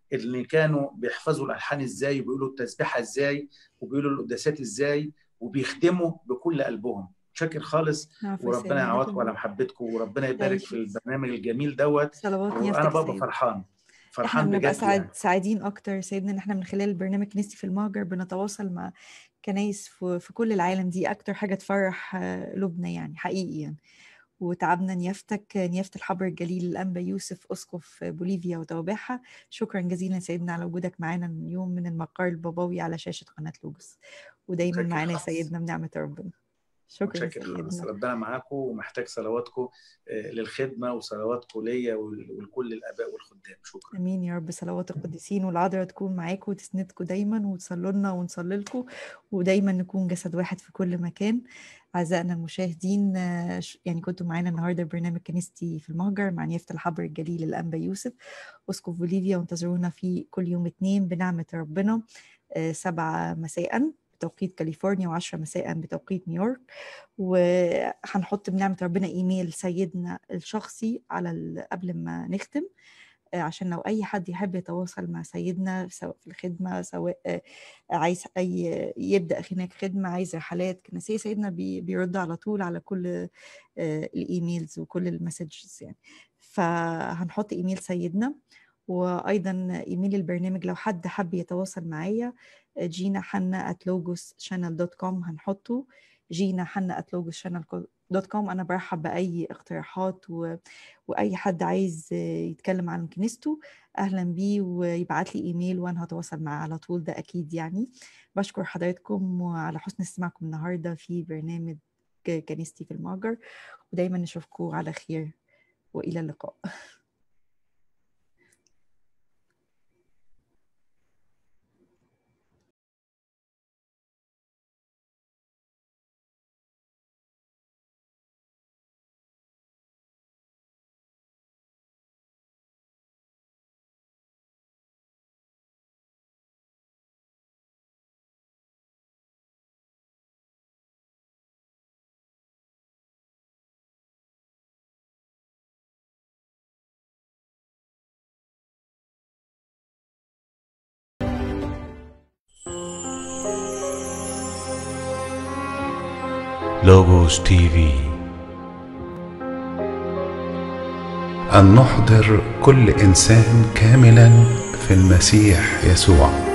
اللي كانوا بيحفظوا الالحان ازاي وبيقولوا التسبيحه ازاي وبيقولوا القداسات ازاي وبيخدموا بكل قلبهم شاكر خالص وربنا يعوضكم على محبتكم وربنا يبارك في البرنامج الجميل دوت صلوات وانا بابا فرحان فرحان احنا بنبقى بجد سعد يعني. سعيدين اكتر سيدنا ان احنا من خلال برنامج كنيستي في المهجر بنتواصل مع كنايس في, في كل العالم دي اكتر حاجه تفرح آه، قلوبنا يعني حقيقي يعني وتعبنا نيافتك نيافة الحبر الجليل الأنبا يوسف أسقف بوليفيا وتوابعها شكرا جزيلا سيدنا على وجودك معانا اليوم من المقر البابوي على شاشة قناة لوجوس ودايما شكرا معانا يا خالص. سيدنا بنعمة ربنا شكرا متشكر خالص سيدنا ربنا معاكم ومحتاج صلواتكم آه، للخدمه وصلواتكم ليا ول- ولكل الاباء والخدام شكرا امين يا رب صلوات القديسين والعذراء تكون معاكم وتسندكم دايما وتصلوا لنا ونصلي لكم ودايما نكون جسد واحد في كل مكان اعزائنا المشاهدين آه، ش- يعني كنتوا معانا النهارده برنامج كنيستي في المهجر مع نيافه الحبر الجليل الانبا يوسف اسقف بوليفيا وانتظرونا في كل يوم اثنين بنعمه ربنا آه، سبعة مساء بتوقيت كاليفورنيا وعشرة مساء بتوقيت نيويورك وهنحط بنعمة ربنا إيميل سيدنا الشخصي على ال- قبل ما نختم آه، عشان لو أي حد يحب يتواصل مع سيدنا سواء في الخدمة سواء آه، عايز أي يبدأ هناك خدمة عايز رحلات كنسية سيدنا بي- بيرد على طول على كل آه، الإيميلز وكل المسجز يعني فهنحط إيميل سيدنا وأيضا إيميل البرنامج لو حد حب يتواصل معايا آه، جينا حنا at logos.channel.com هنحطه جينا حنا at logos.channel.com أنا برحب بأي اقتراحات و... واي حد عايز يتكلم عن كنيسته اهلا بيه ويبعت لي ايميل وانا هتواصل معاه على طول ده اكيد يعني بشكر حضراتكم على حسن استماعكم النهارده في برنامج كنيستي في المهجر ودايما نشوفكم على خير والى اللقاء لوجوس تي في أن نحضر كل إنسان كاملا في المسيح يسوع